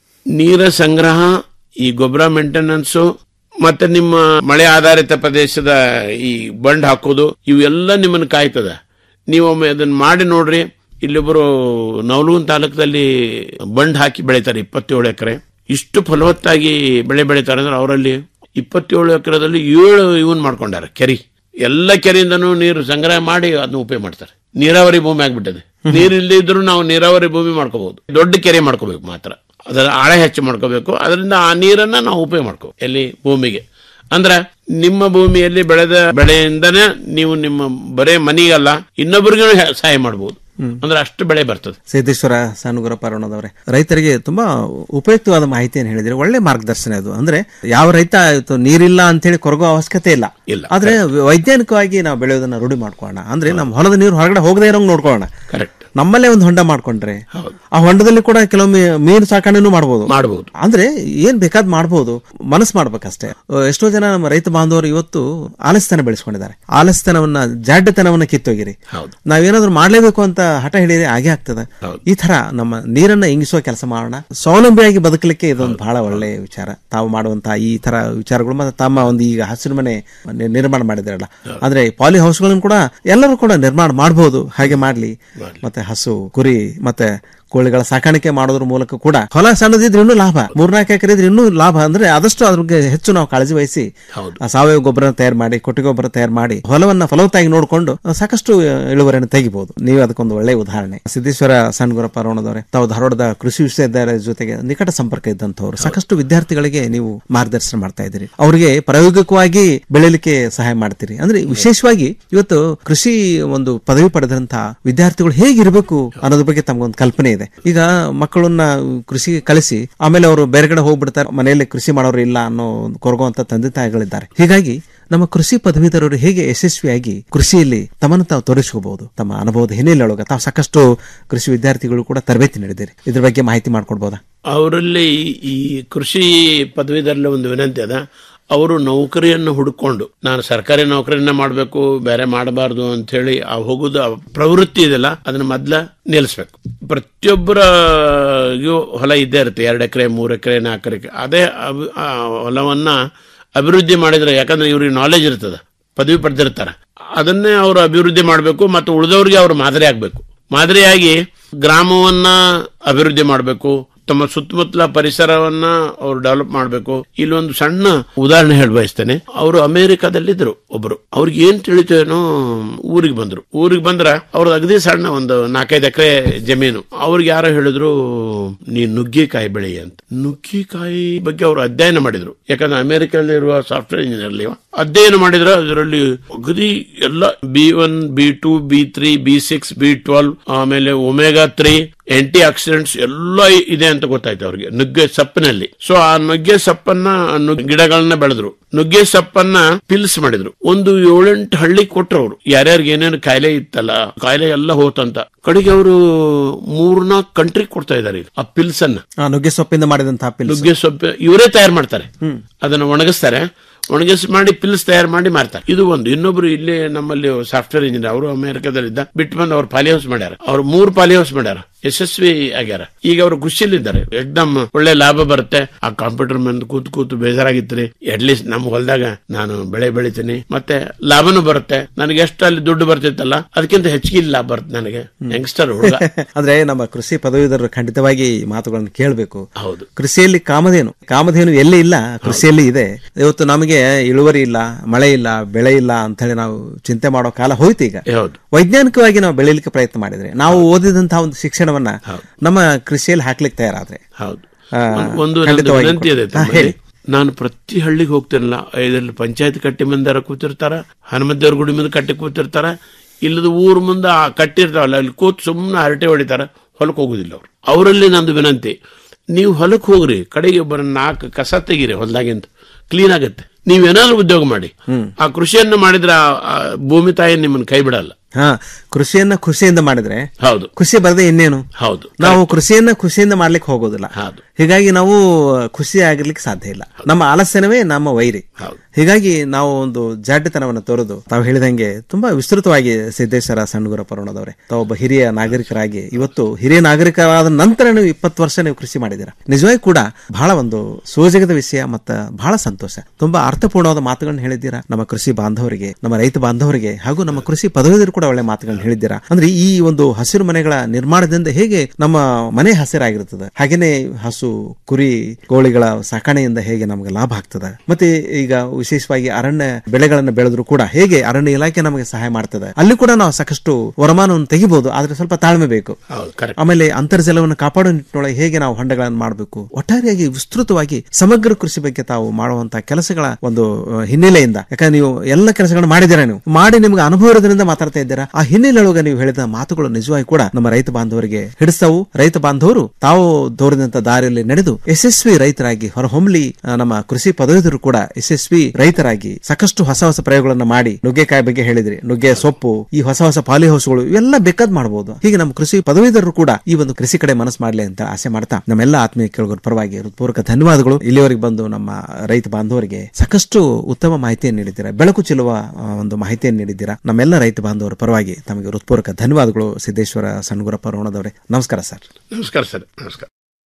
ನೀರ ಸಂಗ್ರಹ ಈ ಗೊಬ್ಬರ ಮೇಂಟೆನೆನ್ಸು ಮತ್ತೆ ನಿಮ್ಮ ಮಳೆ ಆಧಾರಿತ ಪ್ರದೇಶದ ಈ ಬಂಡ್ ಹಾಕೋದು ಇವೆಲ್ಲ ನಿಮ್ಮನ್ನು ಕಾಯ್ತದ ನೀವು ಒಮ್ಮೆ ಅದನ್ನ ಮಾಡಿ ನೋಡ್ರಿ ಇಲ್ಲೊಬ್ಬರು ನವಲೂನ್ ತಾಲೂಕದಲ್ಲಿ ಬಂಡ್ ಹಾಕಿ ಬೆಳಿತಾರೆ ಇಪ್ಪತ್ತೇಳು ಎಕರೆ ಇಷ್ಟು ಫಲವತ್ತಾಗಿ ಬೆಳೆ ಬೆಳಿತಾರೆ ಅಂದ್ರೆ ಅವರಲ್ಲಿ ಇಪ್ಪತ್ತೇಳು ಎಕರೆದಲ್ಲಿ ಏಳು ಇವನ್ ಮಾಡ್ಕೊಂಡಾರ ಕೆರಿ ಎಲ್ಲ ಕೆರೆಯಿಂದನೂ ನೀರು ಸಂಗ್ರಹ ಮಾಡಿ ಅದನ್ನ ಉಪಯೋಗ ಮಾಡ್ತಾರೆ ನೀರಾವರಿ ಭೂಮಿ ಆಗ್ಬಿಟ್ಟದೆ ನೀರು ಇಲ್ಲದೆ ಇದ್ರೂ ನಾವು ನೀರಾವರಿ ಭೂಮಿ ಮಾಡ್ಕೋಬಹುದು ದೊಡ್ಡ ಕೆರೆ ಮಾಡ್ಕೋಬೇಕು ಮಾತ್ರ ಅದರ ಆಳ ಹೆಚ್ಚು ಮಾಡ್ಕೋಬೇಕು ಅದರಿಂದ ಆ ನೀರನ್ನ ನಾವು ಉಪಯೋಗ ಮಾಡ್ಕೋ ಎಲ್ಲಿ ಭೂಮಿಗೆ ಅಂದ್ರ ನಿಮ್ಮ ಭೂಮಿಯಲ್ಲಿ ಬೆಳೆದ ಬೆಳೆಯಿಂದನೇ ನೀವು ನಿಮ್ಮ ಬರೇ ಮನಿಗಲ್ಲ ಇನ್ನೊಬ್ಬರಿಗೂ ಹೆ- ಸಹಾಯ ಮಾಡಬಹುದು ಅಂದ್ರೆ ಅಷ್ಟು ಬೆಳೆ ಬರ್ತದೆ ಸಿದ್ದೇಶ್ವರ ಸಾನುಗುರ ಪಾರೋಣದವರೇ ರೈತರಿಗೆ ತುಂಬಾ ಉಪಯುಕ್ತವಾದ ಮಾಹಿತಿಯನ್ನು ಹೇಳಿದ್ರೆ ಒಳ್ಳೆ ಮಾರ್ಗದರ್ಶನ ಅದು ಅಂದ್ರೆ ಯಾವ ರೈತ ಇವತ್ತು ನೀರಿಲ್ಲ ಅಂತ ಹೇಳಿ ಕೊರಗೋ ಅವಶ್ಯಕತೆ ಇಲ್ಲ ಇಲ್ಲ. ಆದ್ರೆ ವೈಜ್ಞಾನಿಕವಾಗಿ ನಾವು ಬೆಳೆಯೋದನ್ನ ರೂಢಿ ಮಾಡ್ಕೊಳ್ಳೋಣ ಅಂದ್ರೆ ನಮ್ಮ ಹೊಲದ ನೀರು ಹೊರಗಡೆ ಹೋಗದೆ ಇರೋಂಗ್ ನೋಡ್ಕೊಳ್ಳೋಣ ಕರೆಕ್ಟ್ ನಮ್ಮಲ್ಲೇ ಒಂದು ಹೊಂಡ ಮಾಡ್ಕೊಂಡ್ರೆ ಆ ಹೊಂಡದಲ್ಲಿ ಕೂಡ ಕೆಲವೊಮ್ಮೆ ಮೀನು ಸಾಕಣೆನೂ ಮಾಡಬಹುದು ಮಾಡಬಹುದು ಅಂದ್ರೆ ಏನ್ ಬೇಕಾದ್ ಮಾಡಬಹುದು ಮನಸ್ಸು ಮಾಡ್ಬೇಕಷ್ಟೇ ಅಹ್, ಎಷ್ಟೋ ಜನ ನಮ್ಮ ರೈತ ಬಾಂಧವರು ಇವತ್ತು ಆಲಸ್ಯತನ ಬೆಳೆಸ್ಕೊಂಡಿದ್ದಾರೆ ಆಲಸ್ಯತನವನ್ನ ಜಾಡ್ಯತನವನ್ನ ಕಿತ್ತೋಗಿರಿ ನಾವೇನಾದ್ರೂ ಮಾಡ್ಲೇಬೇಕು ಅಂತ ಹಠ ಹಿಡಿದ್ರೆ ಹಾಗೆ ಆಗ್ತದೆ ಈ ತರ ನಮ್ಮ ನೀರನ್ನ ಇಂಗಿಸುವ ಕೆಲಸ ಮಾಡೋಣ ಸ್ವಾವಲಂಬಿಯಾಗಿ ಬದುಕಲಿಕ್ಕೆ ಇದೊಂದು ಬಹಳ ಒಳ್ಳೆ ವಿಚಾರ ತಾವು ಮಾಡುವಂತಹ ಈ ತರ ವಿಚಾರಗಳು ಮತ್ತೆ ತಮ್ಮ ಒಂದು ಈಗ ಹಸಿರು ಮನೆ ನಿ- ನಿರ್ಮಾಣ ಮಾಡಿದ್ರಲ್ಲ ಆದ್ರೆ ಪಾಲಿ ಹೌಸ್ಗಳನ್ನು ಕೂಡ ಎಲ್ಲರೂ ಕೂಡ ನಿರ್ಮಾಣ ಮಾಡಬಹುದು ಹಾಗೆ ಮಾಡ್ಲಿ ಮತ್ತೆ ಹಸು ಕುರಿ ಮತ್ತೆ ಕೋಳಿಗಳ ಸಾಕಾಣಿಕೆ ಮಾಡೋದ್ರ ಮೂಲಕ ಕೂಡ ಹೊಲ ಸಣ್ಣದಿದ್ರೆ ಇನ್ನೂ ಲಾಭ ಮೂರ್ನಾಲ್ಕು ಎಕರೆ ಇದ್ರೆ ಇನ್ನೂ ಲಾಭ ಅಂದ್ರೆ ಆದಷ್ಟು ಅದ್ರ ಬಗ್ಗೆ ಹೆಚ್ಚು ನಾವು ಕಾಳಜಿ ವಹಿಸಿ ಆ ಸಾವಯವ ಗೊಬ್ಬರ ತಯಾರು ಮಾಡಿ ಕೊಟ್ಟಿಗೆ ಗೊಬ್ಬರ ತಯಾರು ಮಾಡಿ ಹೊಲವನ್ನ ಫಲವತ್ತಾಗಿ ನೋಡಿಕೊಂಡು ಸಾಕಷ್ಟು ಇಳುವರಿಯನ್ನು ತೆಗಿಬಹುದು ನೀವು ಅದಕ್ಕೊಂದು ಒಳ್ಳೆಯ ಉದಾಹರಣೆ ಸಿದ್ದೇಶ್ವರ ಸಣ್ಣಗುರಪ್ಪ ರೋಣದವರೇ ತಾವು ಧಾರವಾಡದ ಕೃಷಿ ವಿಶ್ವವಿದ್ಯಾಲಯದ ಜೊತೆಗೆ ನಿಕಟ ಸಂಪರ್ಕ ಇದ್ದಂಥವ್ರು ಸಾಕಷ್ಟು ವಿದ್ಯಾರ್ಥಿಗಳಿಗೆ ನೀವು ಮಾರ್ಗದರ್ಶನ ಮಾಡ್ತಾ ಇದ್ದೀರಿ ಅವರಿಗೆ ಪ್ರಾಯೋಗಿಕವಾಗಿ ಬೆಳೆಯಲಿಕ್ಕೆ ಸಹಾಯ ಮಾಡ್ತೀರಿ ಅಂದ್ರೆ ವಿಶೇಷವಾಗಿ ಇವತ್ತು ಕೃಷಿ ಒಂದು ಪದವಿ ಪಡೆದಂತಹ ವಿದ್ಯಾರ್ಥಿಗಳು ಹೇಗಿರಬೇಕು ಅನ್ನೋದ್ರ ಬಗ್ಗೆ ತಮಗೊಂದು ಕಲ್ಪನೆ ಇದೆ ಈಗ ಮಕ್ಕಳನ್ನ ಕೃಷಿಗೆ ಕಳಿಸಿ ಆಮೇಲೆ ಅವರು ಬೇರೆ ಕಡೆ ಹೋಗ್ಬಿಡ್ತಾರೆ ಮನೆಯಲ್ಲಿ ಕೃಷಿ ಮಾಡೋರು ಇಲ್ಲ ಅನ್ನೋ ಒಂದು ಕೊರಗುವಂತ ತಂದೆ ತಾಯಿಗಳಿದ್ದಾರೆ ಹೀಗಾಗಿ ನಮ್ಮ ಕೃಷಿ ಪದವೀಧರರು ಹೇಗೆ ಯಶಸ್ವಿಯಾಗಿ ಕೃಷಿಯಲ್ಲಿ ತಮ್ಮನ್ನು ತಾವು ತೋರಿಸ್ಕೋಬಹುದು ತಮ್ಮ ಅನುಭವದ ಹಿನ್ನೆಲೆಯೊಳಗೆ ತಾವು ಸಾಕಷ್ಟು ಕೃಷಿ ವಿದ್ಯಾರ್ಥಿಗಳು ಕೂಡ ತರಬೇತಿ ನೀಡಿದ್ದೀರಿ ಇದ್ರ ಬಗ್ಗೆ ಮಾಹಿತಿ ಮಾಡ್ಕೊಡ್ಬೋದಾ ಅವರಲ್ಲಿ ಈ ಕೃಷಿ ಪದವೀಧರಲ್ಲಿ ಒಂದು ವಿನಂತಿ ಅದ ಅವರು ನೌಕರಿಯನ್ನು ಹುಡುಕೊಂಡು ನಾನು ಸರ್ಕಾರಿ ನೌಕರಿಯನ್ನ ಮಾಡಬೇಕು ಬೇರೆ ಮಾಡಬಾರ್ದು ಅಂತ ಹೇಳಿ ಆ ಹೋಗುದು ಆ ಪ್ರವೃತ್ತಿ ಇದೆಯಲ್ಲ ಅದನ್ನ ಮೊದ್ಲ ನಿಲ್ಲಿಸ್ಬೇಕು ಪ್ರತಿಯೊಬ್ಬರಿಗೂ ಹೊಲ ಇದ್ದೇ ಇರುತ್ತೆ ಎರಡು ಎಕರೆ ಮೂರು ಎಕರೆ ನಾಲ್ಕು ಎಕರೆ ಅದೇ ಅಭಿ- ಆ ಹೊಲವನ್ನ ಅಭಿವೃದ್ಧಿ ಮಾಡಿದ್ರೆ ಯಾಕಂದ್ರೆ ಇವ್ರಿಗೆ ನಾಲೆಜ್ ಇರ್ತದ ಪದವಿ ಪಡೆದಿರ್ತಾರೆ ಅದನ್ನೇ ಅವರು ಅಭಿವೃದ್ಧಿ ಮಾಡಬೇಕು ಮತ್ತು ಉಳಿದವ್ರಿಗೆ ಅವರು ಮಾದರಿ ಆಗಬೇಕು ಮಾದರಿಯಾಗಿ ಗ್ರಾಮವನ್ನ ಅಭಿವೃದ್ಧಿ ಮಾಡಬೇಕು ತಮ್ಮ ಸುತ್ತಮುತ್ತಲ ಪರಿಸರವನ್ನ ಅವರು ಡೆವಲಪ್ ಮಾಡಬೇಕು ಇಲ್ಲಿ ಒಂದು ಸಣ್ಣ ಉದಾಹರಣೆ ಹೇಳಿ ಬಯಸ್ತೇನೆ ಅವರು ಅಮೆರಿಕಾದಲ್ಲಿದ್ರು ಒಬ್ರು ಅವ್ರಿಗೆ ಏನ್ ತಿಳಿತೇನೋ ಊರಿಗೆ ಬಂದ್ರು ಊರಿಗೆ ಬಂದ್ರ ಅವ್ರದ್ದು ಅಗದಿ ಸಣ್ಣ ಒಂದು ನಾಲ್ಕೈದು ಎಕರೆ ಜಮೀನು ಅವ್ರಿಗೆ ಯಾರೋ ಹೇಳಿದ್ರು ನೀ ನುಗ್ಗಿಕಾಯಿ ಬೆಳಿ ಅಂತ ನುಗ್ಗಿಕಾಯಿ ಬಗ್ಗೆ ಅವರು ಅಧ್ಯಯನ ಮಾಡಿದ್ರು ಯಾಕಂದ್ರೆ ಅಮೆರಿಕದಲ್ಲಿರುವ ಸಾಫ್ಟ್ವೇರ್ ಇಂಜಿನಿಯರ್ ಅಧ್ಯಯನ ಮಾಡಿದ್ರೆ ಅದರಲ್ಲಿ ಅಗದಿ ಎಲ್ಲ B one B two B three B six B twelve ಆಮೇಲೆ ಒಮೆಗಾ ತ್ರೀ ಆಂಟಿ ಆಕ್ಸಿಡೆಂಟ್ಸ್ ಎಲ್ಲ ಇದೆ ಅಂತ ಗೊತ್ತಾಯ್ತು ಅವ್ರಿಗೆ ನುಗ್ಗೆ ಸಪ್ಪಿನಲ್ಲಿ ಸೊ ಆ ನುಗ್ಗೆ ಸಪ್ಪನ್ನ ನುಗ್- ಗಿಡಗಳನ್ನ ಬೆಳೆದ್ರು ನುಗ್ಗೆ ಸಪ್ಪನ್ನ ಪಿಲ್ಸ್ ಮಾಡಿದ್ರು ಒಂದು ಏಳೆಂಟು ಹಳ್ಳಿ ಕೊಟ್ರು ಅವರು ಯಾರ್ಯಾರಿಗೆ ಏನೇನು ಕಾಯಿಲೆ ಇತ್ತಲ್ಲ ಕಾಯಿಲೆ ಎಲ್ಲ ಹೋತಂತ ಕಡೆಗೆ ಅವರು ಮೂರ್ನಾಲ್ಕು ಕಂಟ್ರಿ ಕೊಡ್ತಾ ಇದ್ದಾರೆ ಈಗ ಆ ಪಿಲ್ಸ್ ಅನ್ನ ಆ ನುಗ್ಗೆ ಸೊಪ್ಪಿಂದ ಮಾಡಿದಂತಹ ಪಿಲ್ಸ್ ನುಗ್ಗೆ ಸೊಪ್ಪು ಇವರೇ ತಯಾರು ಮಾಡ್ತಾರೆ ಅದನ್ನ ಒಣಗಿಸ್ತಾರೆ ಒಣಗಿಸಿ ಮಾಡಿ ಪಿಲ್ಸ್ ತಯಾರು ಮಾಡಿ ಮಾರ್ತಾರೆ ಇದು ಒಂದು ಇನ್ನೊಬ್ರು ಇಲ್ಲಿ ನಮ್ಮಲ್ಲಿ ಸಾಫ್ಟ್ವೇರ್ ಇಂಜಿನಿಯರ್ ಅವರು ಅಮೆರಿಕದಲ್ಲಿದ್ದ ಬಿಟ್ಟು ಬಂದು ಅವ್ರು ಪಾಲಿ ಹೌಸ್ ಮಾಡ್ಯಾರ ಅವ್ರು ಮೂರು ಪಾಲಿ ಹೌಸ್ ಮಾಡ್ಯಾರ ಯಶಸ್ವಿ ಆಗ್ಯಾರ ಈಗ ಅವರು ಖುಷಿಯಲ್ಲಿದ್ದಾರೆ ಎಕ್ದಮ್ ಒಳ್ಳೆ ಲಾಭ ಬರುತ್ತೆ ಆ ಕಂಪ್ಯೂಟರ್ ಮುಂದೆ ಕೂತು ಕೂತು ಬೇಜಾರಾಗಿತ್ರಿ ಅಟ್ಲೀಸ್ಟ್ ನಮ್ಮ ಹೊಲದಾಗ ನಾನು ಬೆಳೆ ಬೆಳಿತೀನಿ ಮತ್ತೆ ಲಾಭನೂ ಬರುತ್ತೆ ನನಗೆ ಎಷ್ಟು ಅಲ್ಲಿ ದುಡ್ಡು ಬರ್ತಿತ್ತಲ್ಲ ಅದಕ್ಕಿಂತ ಹೆಚ್ಚಿಗೆ ಲಾಭ ಬರುತ್ತೆ ನನಗೆ ಯಂಗ್ಸ್ಟರ್ ಹುಡುಗ ಅಂದ್ರೆ ನಮ್ಮ ಕೃಷಿ ಪದವೀಧರರು ಖಂಡಿತವಾಗಿ ಈ ಮಾತುಗಳನ್ನು ಕೇಳಬೇಕು ಹೌದು ಕೃಷಿಯಲ್ಲಿ ಕಾಮಧೇನು ಕಾಮಧೇನು ಎಲ್ಲಿ ಇಲ್ಲ ಕೃಷಿಯಲ್ಲಿ ಇದೆ ಇವತ್ತು ನಮಗೆ ಇಳುವರಿ ಇಲ್ಲ ಮಳೆ ಇಲ್ಲ ಬೆಳೆ ಇಲ್ಲ ಅಂತ ಹೇಳಿ ನಾವು ಚಿಂತೆ ಮಾಡೋ ಕಾಲ ಹೋಯ್ತು ಈಗ ಹೌದು ವೈಜ್ಞಾನಿಕವಾಗಿ ನಾವು ಬೆಳೀಲಿಕ್ಕೆ ಪ್ರಯತ್ನ ಮಾಡಿದ್ರೆ ನಾವು ಓದಿದಂತಹ ಒಂದು ಶಿಕ್ಷಣವನ್ನ ನಮ್ಮ ಕೃಷಿಯಲ್ಲಿ ಹಾಕ್ಲಿಕ್ಕೆ ತಯಾರಾದ್ರೆ ಹೌದು ಆ, ಒಂದ್- ಒಂದು ನಂದು ಖಂಡಿತವಾಗಿ ವಿನಂತಿ ಇದೆ ಹಾ, ತಮ್ಮಲ್ಲಿ. ಹೇಳಿ ನಾನು ಪ್ರತಿ ಹಳ್ಳಿಗೆ ಹೋಗ್ತಿರಲ್ಲ ಐದಲ್ಲಿ ಪಂಚಾಯತ್ ಕಟ್ಟಿ ಮುಂದಾರ ಕೂತಿರ್ತಾರ ಹನುಮದೇವ್ರ ಗುಡಿ ಮುಂದೆ ಕಟ್ಟಿ ಕೂತಿರ್ತಾರ ಇಲ್ಲದ ಊರ್ ಮುಂದೆ ಆ ಕಟ್ಟಿರ್ತಾವಲ್ಲ ಅಲ್ಲಿ ಕೂತ್ ಸುಮ್ಮನೆ ಹರಟೆ ಹೊಡಿತಾರ ಹೊಲಕ್ಕೆ ಹೋಗುದಿಲ್ಲ ಅವ್ರು ಅವರಲ್ಲಿ ನಂದು ವಿನಂತಿ ನೀವು ಹೊಲಕ್ಕೆ ಹೋಗ್ರಿ ಕಡೆಗೆ ಒಬ್ಬರ ನಾಲ್ಕು ಕಸ ತೆಗೀರಿ ಹೊಲದಾಗಿಂತ ಕ್ಲೀನ್ ಆಗತ್ತೆ ನೀವೇನಾದ್ರೂ ಉದ್ಯೋಗ ಮಾಡಿ ಆ ಕೃಷಿಯನ್ನು ಮಾಡಿದ್ರೆ ಆ- ಆ ಭೂಮಿ ತಾಯಿ ನಿಮ್ಮನ್ನ ಕೈ ಬಿಡಲ್ಲ ಹಾ ಕೃಷಿಯನ್ನ ಖುಷಿಯಿಂದ ಮಾಡಿದ್ರೆ ಹೌದು ಖುಷಿ ಬರದೆ ಇನ್ನೇನು ಹೌದು ನಾವು ಕೃಷಿಯನ್ನ ಖುಷಿಯಿಂದ ಮಾಡ್ಲಿಕ್ಕೆ ಹೋಗೋದಿಲ್ಲ ಹೀಗಾಗಿ ನಾವು ಖುಷಿ ಆಗಿರ್ಲಿಕ್ಕೆ ಸಾಧ್ಯ ಇಲ್ಲ ನಮ್ಮ ಆಲಸ್ಯನವೇ ನಮ್ಮ ವೈರಿ ಹೀಗಾಗಿ ನಾವು ಒಂದು ಜಾಡ್ಯತನವನ್ನು ತೋರದು ತಾವು ಹೇಳಿದಂಗೆ ತುಂಬಾ ವಿಸ್ತೃತವಾಗಿ ಸಿದ್ದೇಶ್ವರ ಸಣ್ಣಗುರ ಪರ್ವಣದವರೇ ತಾವೊಬ್ಬ ಹಿರಿಯ ನಾಗರಿಕರಾಗಿ ಇವತ್ತು ಹಿರಿಯ ನಾಗರಿಕರಾದ ನಂತರ ನೀವು ಇಪ್ಪತ್ತು ವರ್ಷ ನೀವು ಕೃಷಿ ಮಾಡಿದ್ದೀರಾ ನಿಜವಾಗಿ ಕೂಡ ಬಹಳ ಒಂದು ಸೋಜಗದ ವಿಷಯ ಮತ್ತು ಬಹಳ ಸಂತೋಷ ತುಂಬಾ ಅರ್ಥಪೂರ್ಣವಾದ ಮಾತುಗಳನ್ನ ಹೇಳಿದ್ದೀರಾ ನಮ್ಮ ಕೃಷಿ ಬಾಂಧವರಿಗೆ ನಮ್ಮ ರೈತ ಬಾಂಧವರಿಗೆ ಹಾಗೂ ನಮ್ಮ ಕೃಷಿ ಪದವೀಧರು ಕೂಡ ಒಳ್ಳೆ ಮಾತುಗಳನ್ನ ಹೇಳಿದ್ದೀರಾ ಅಂದ್ರೆ ಈ ಒಂದು ಹಸಿರು ಮನೆಗಳ ನಿರ್ಮಾಣದಿಂದ ಹೇಗೆ ನಮ್ಮ ಮನೆ ಹಸಿರಾಗಿರ್ತದೆ ಹಾಗೇನೆ ಹಸು ಕುರಿ ಕೋಳಿಗಳ ಸಾಕಣೆಯಿಂದ ಹೇಗೆ ನಮಗೆ ಲಾಭ ಆಗ್ತದೆ ಮತ್ತೆ ಈಗ ವಿಶೇಷವಾಗಿ ಅರಣ್ಯ ಬೆಳೆಗಳನ್ನು ಬೆಳೆದ್ರು ಕೂಡ ಹೇಗೆ ಅರಣ್ಯ ಇಲಾಖೆ ನಮಗೆ ಸಹಾಯ ಮಾಡ್ತದೆ ಅಲ್ಲಿ ಕೂಡ ನಾವು ಸಾಕಷ್ಟು ವರಮಾನವನ್ನು ತೆಗಿಬಹುದು ಆದ್ರೆ ಸ್ವಲ್ಪ ತಾಳ್ಮೆ ಬೇಕು ಆಮೇಲೆ ಅಂತರ್ಜಲವನ್ನು ಕಾಪಾಡೋ ನಿಟ್ಟಿನೊಳಗೆ ಹೇಗೆ ನಾವು ಹೊಂಡಗಳನ್ನು ಮಾಡಬೇಕು ಒಟ್ಟಾರೆಯಾಗಿ ವಿಸ್ತೃತವಾಗಿ ಸಮಗ್ರ ಕೃಷಿ ಬಗ್ಗೆ ತಾವು ಮಾಡುವಂತಹ ಕೆಲಸಗಳ ಒಂದು ಅಹ್, ಹಿನ್ನೆಲೆಯಿಂದ ಯಾಕಂದ್ರೆ ನೀವು ಎಲ್ಲ ಕೆಲಸಗಳನ್ನು ಮಾಡಿದ್ದೀರಾ ನೀವು ಮಾಡಿ ನಿಮ್ಗೆ ಅನುಭವ ಇರೋದ್ರಿಂದ ಮಾತಾಡ್ತಾ ಇದ್ದೀರಾ ಆ ಹಿನ್ನೆಲೆಯೊಳಗೆ ನೀವು ಹೇಳಿದ ಮಾತುಗಳು ನಿಜವಾಗಿ ಕೂಡ ನಮ್ಮ ರೈತ ಬಾಂಧವರಿಗೆ ಹಿಡಿಸ್ತಾವು ರೈತ ಬಾಂಧವರು ತಾವು ತೋರಿದಂತ ದಾರಿಯಲ್ಲಿ ನಡೆದು ಯಶಸ್ವಿ ರೈತರಾಗಿ ಹೊರಹೊಮ್ಮಲಿ ಆ, ನಮ್ಮ ಕೃಷಿ ಪದವೀಧರು ಕೂಡ ಯಶಸ್ವಿ ರೈತರಾಗಿ ಸಾಕಷ್ಟು ಹೊಸ ಹೊಸ ಪ್ರಯೋಗಗಳನ್ನು ಮಾಡಿ ನುಗ್ಗೆಕಾಯಿ ಬಗ್ಗೆ ಹೇಳಿದ್ರಿ ನುಗ್ಗೆ ಸೊಪ್ಪು ಈ ಹೊಸ ಹೊಸ ಪಾಲಿ ಹೌಸ್ಗಳು ಇವೆಲ್ಲ ಬೇಕಾದ್ ಮಾಡಬಹುದು ಹೀಗೆ ನಮ್ಮ ಕೃಷಿ ಪದವೀಧರರು ಕೂಡ ಈ ಒಂದು ಕೃಷಿ ಕಡೆ ಮನಸ್ಸು ಮಾಡಲಿ ಅಂತ ಆಸೆ ಮಾಡ್ತಾ ನಮ್ಮೆಲ್ಲ ಆತ್ಮೀಯ ಕೇಳುಗರ ಪರವಾಗಿ ಹೃತ್ಪೂರ್ವಕ ಧನ್ಯವಾದಗಳು ಇಲ್ಲಿವರೆಗೆ ಬಂದು ನಮ್ಮ ರೈತ ಬಾಂಧವರಿಗೆ ಸಾಕಷ್ಟು ಉತ್ತಮ ಮಾಹಿತಿಯನ್ನು ನೀಡಿದ್ದೀರಾ ಬೆಳಕು ಚೆಲ್ಲುವ ಆ, ಒಂದು ಮಾಹಿತಿಯನ್ನು ನೀಡಿದ್ದೀರಾ ನಮ್ಮೆಲ್ಲ ರೈತ ಬಾಂಧವರ ಪರವಾಗಿ ತಮಗೆ ಹೃತ್ಪೂರ್ವಕ ಧನ್ಯವಾದಗಳು ಸಿದ್ದೇಶ್ವರ ಸಣ್ಣಗುರಪ್ಪ ರೋಣದವರೇ ನಮಸ್ಕಾರ ಸರ್ ನಮಸ್ಕಾರ ಸರ್ ನಮಸ್ಕಾರ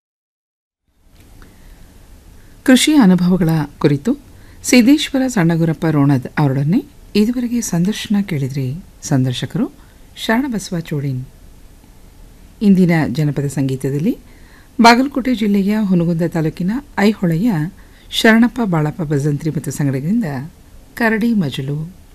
ಕೃಷಿ ಅನುಭವಗಳ ಕುರಿತು ಸಿದ್ದೇಶ್ವರ ಸಣ್ಣಗುರಪ್ಪ ರೋಣದ್ ಅವರೊಡನೆ ಇದುವರೆಗೆ ಸಂದರ್ಶನ ಕೇಳಿದ್ರಿ ಸಂದರ್ಶಕರು ಶರಣಬಸವ ಚೋಡಿನ್ ಇಂದಿನ ಜನಪದ ಸಂಗೀತದಲ್ಲಿ ಬಾಗಲಕೋಟೆ ಜಿಲ್ಲೆಯ ಹುನಗುಂದ ತಾಲೂಕಿನ ಐಹೊಳೆಯ ಶರಣಪ್ಪ ಬಾಳಪ್ಪ ಭಜಂತ್ರಿ ಮತ್ತು ಸಂಗಡಗಳಿಂದ ಕರಡಿ ಮಜಲು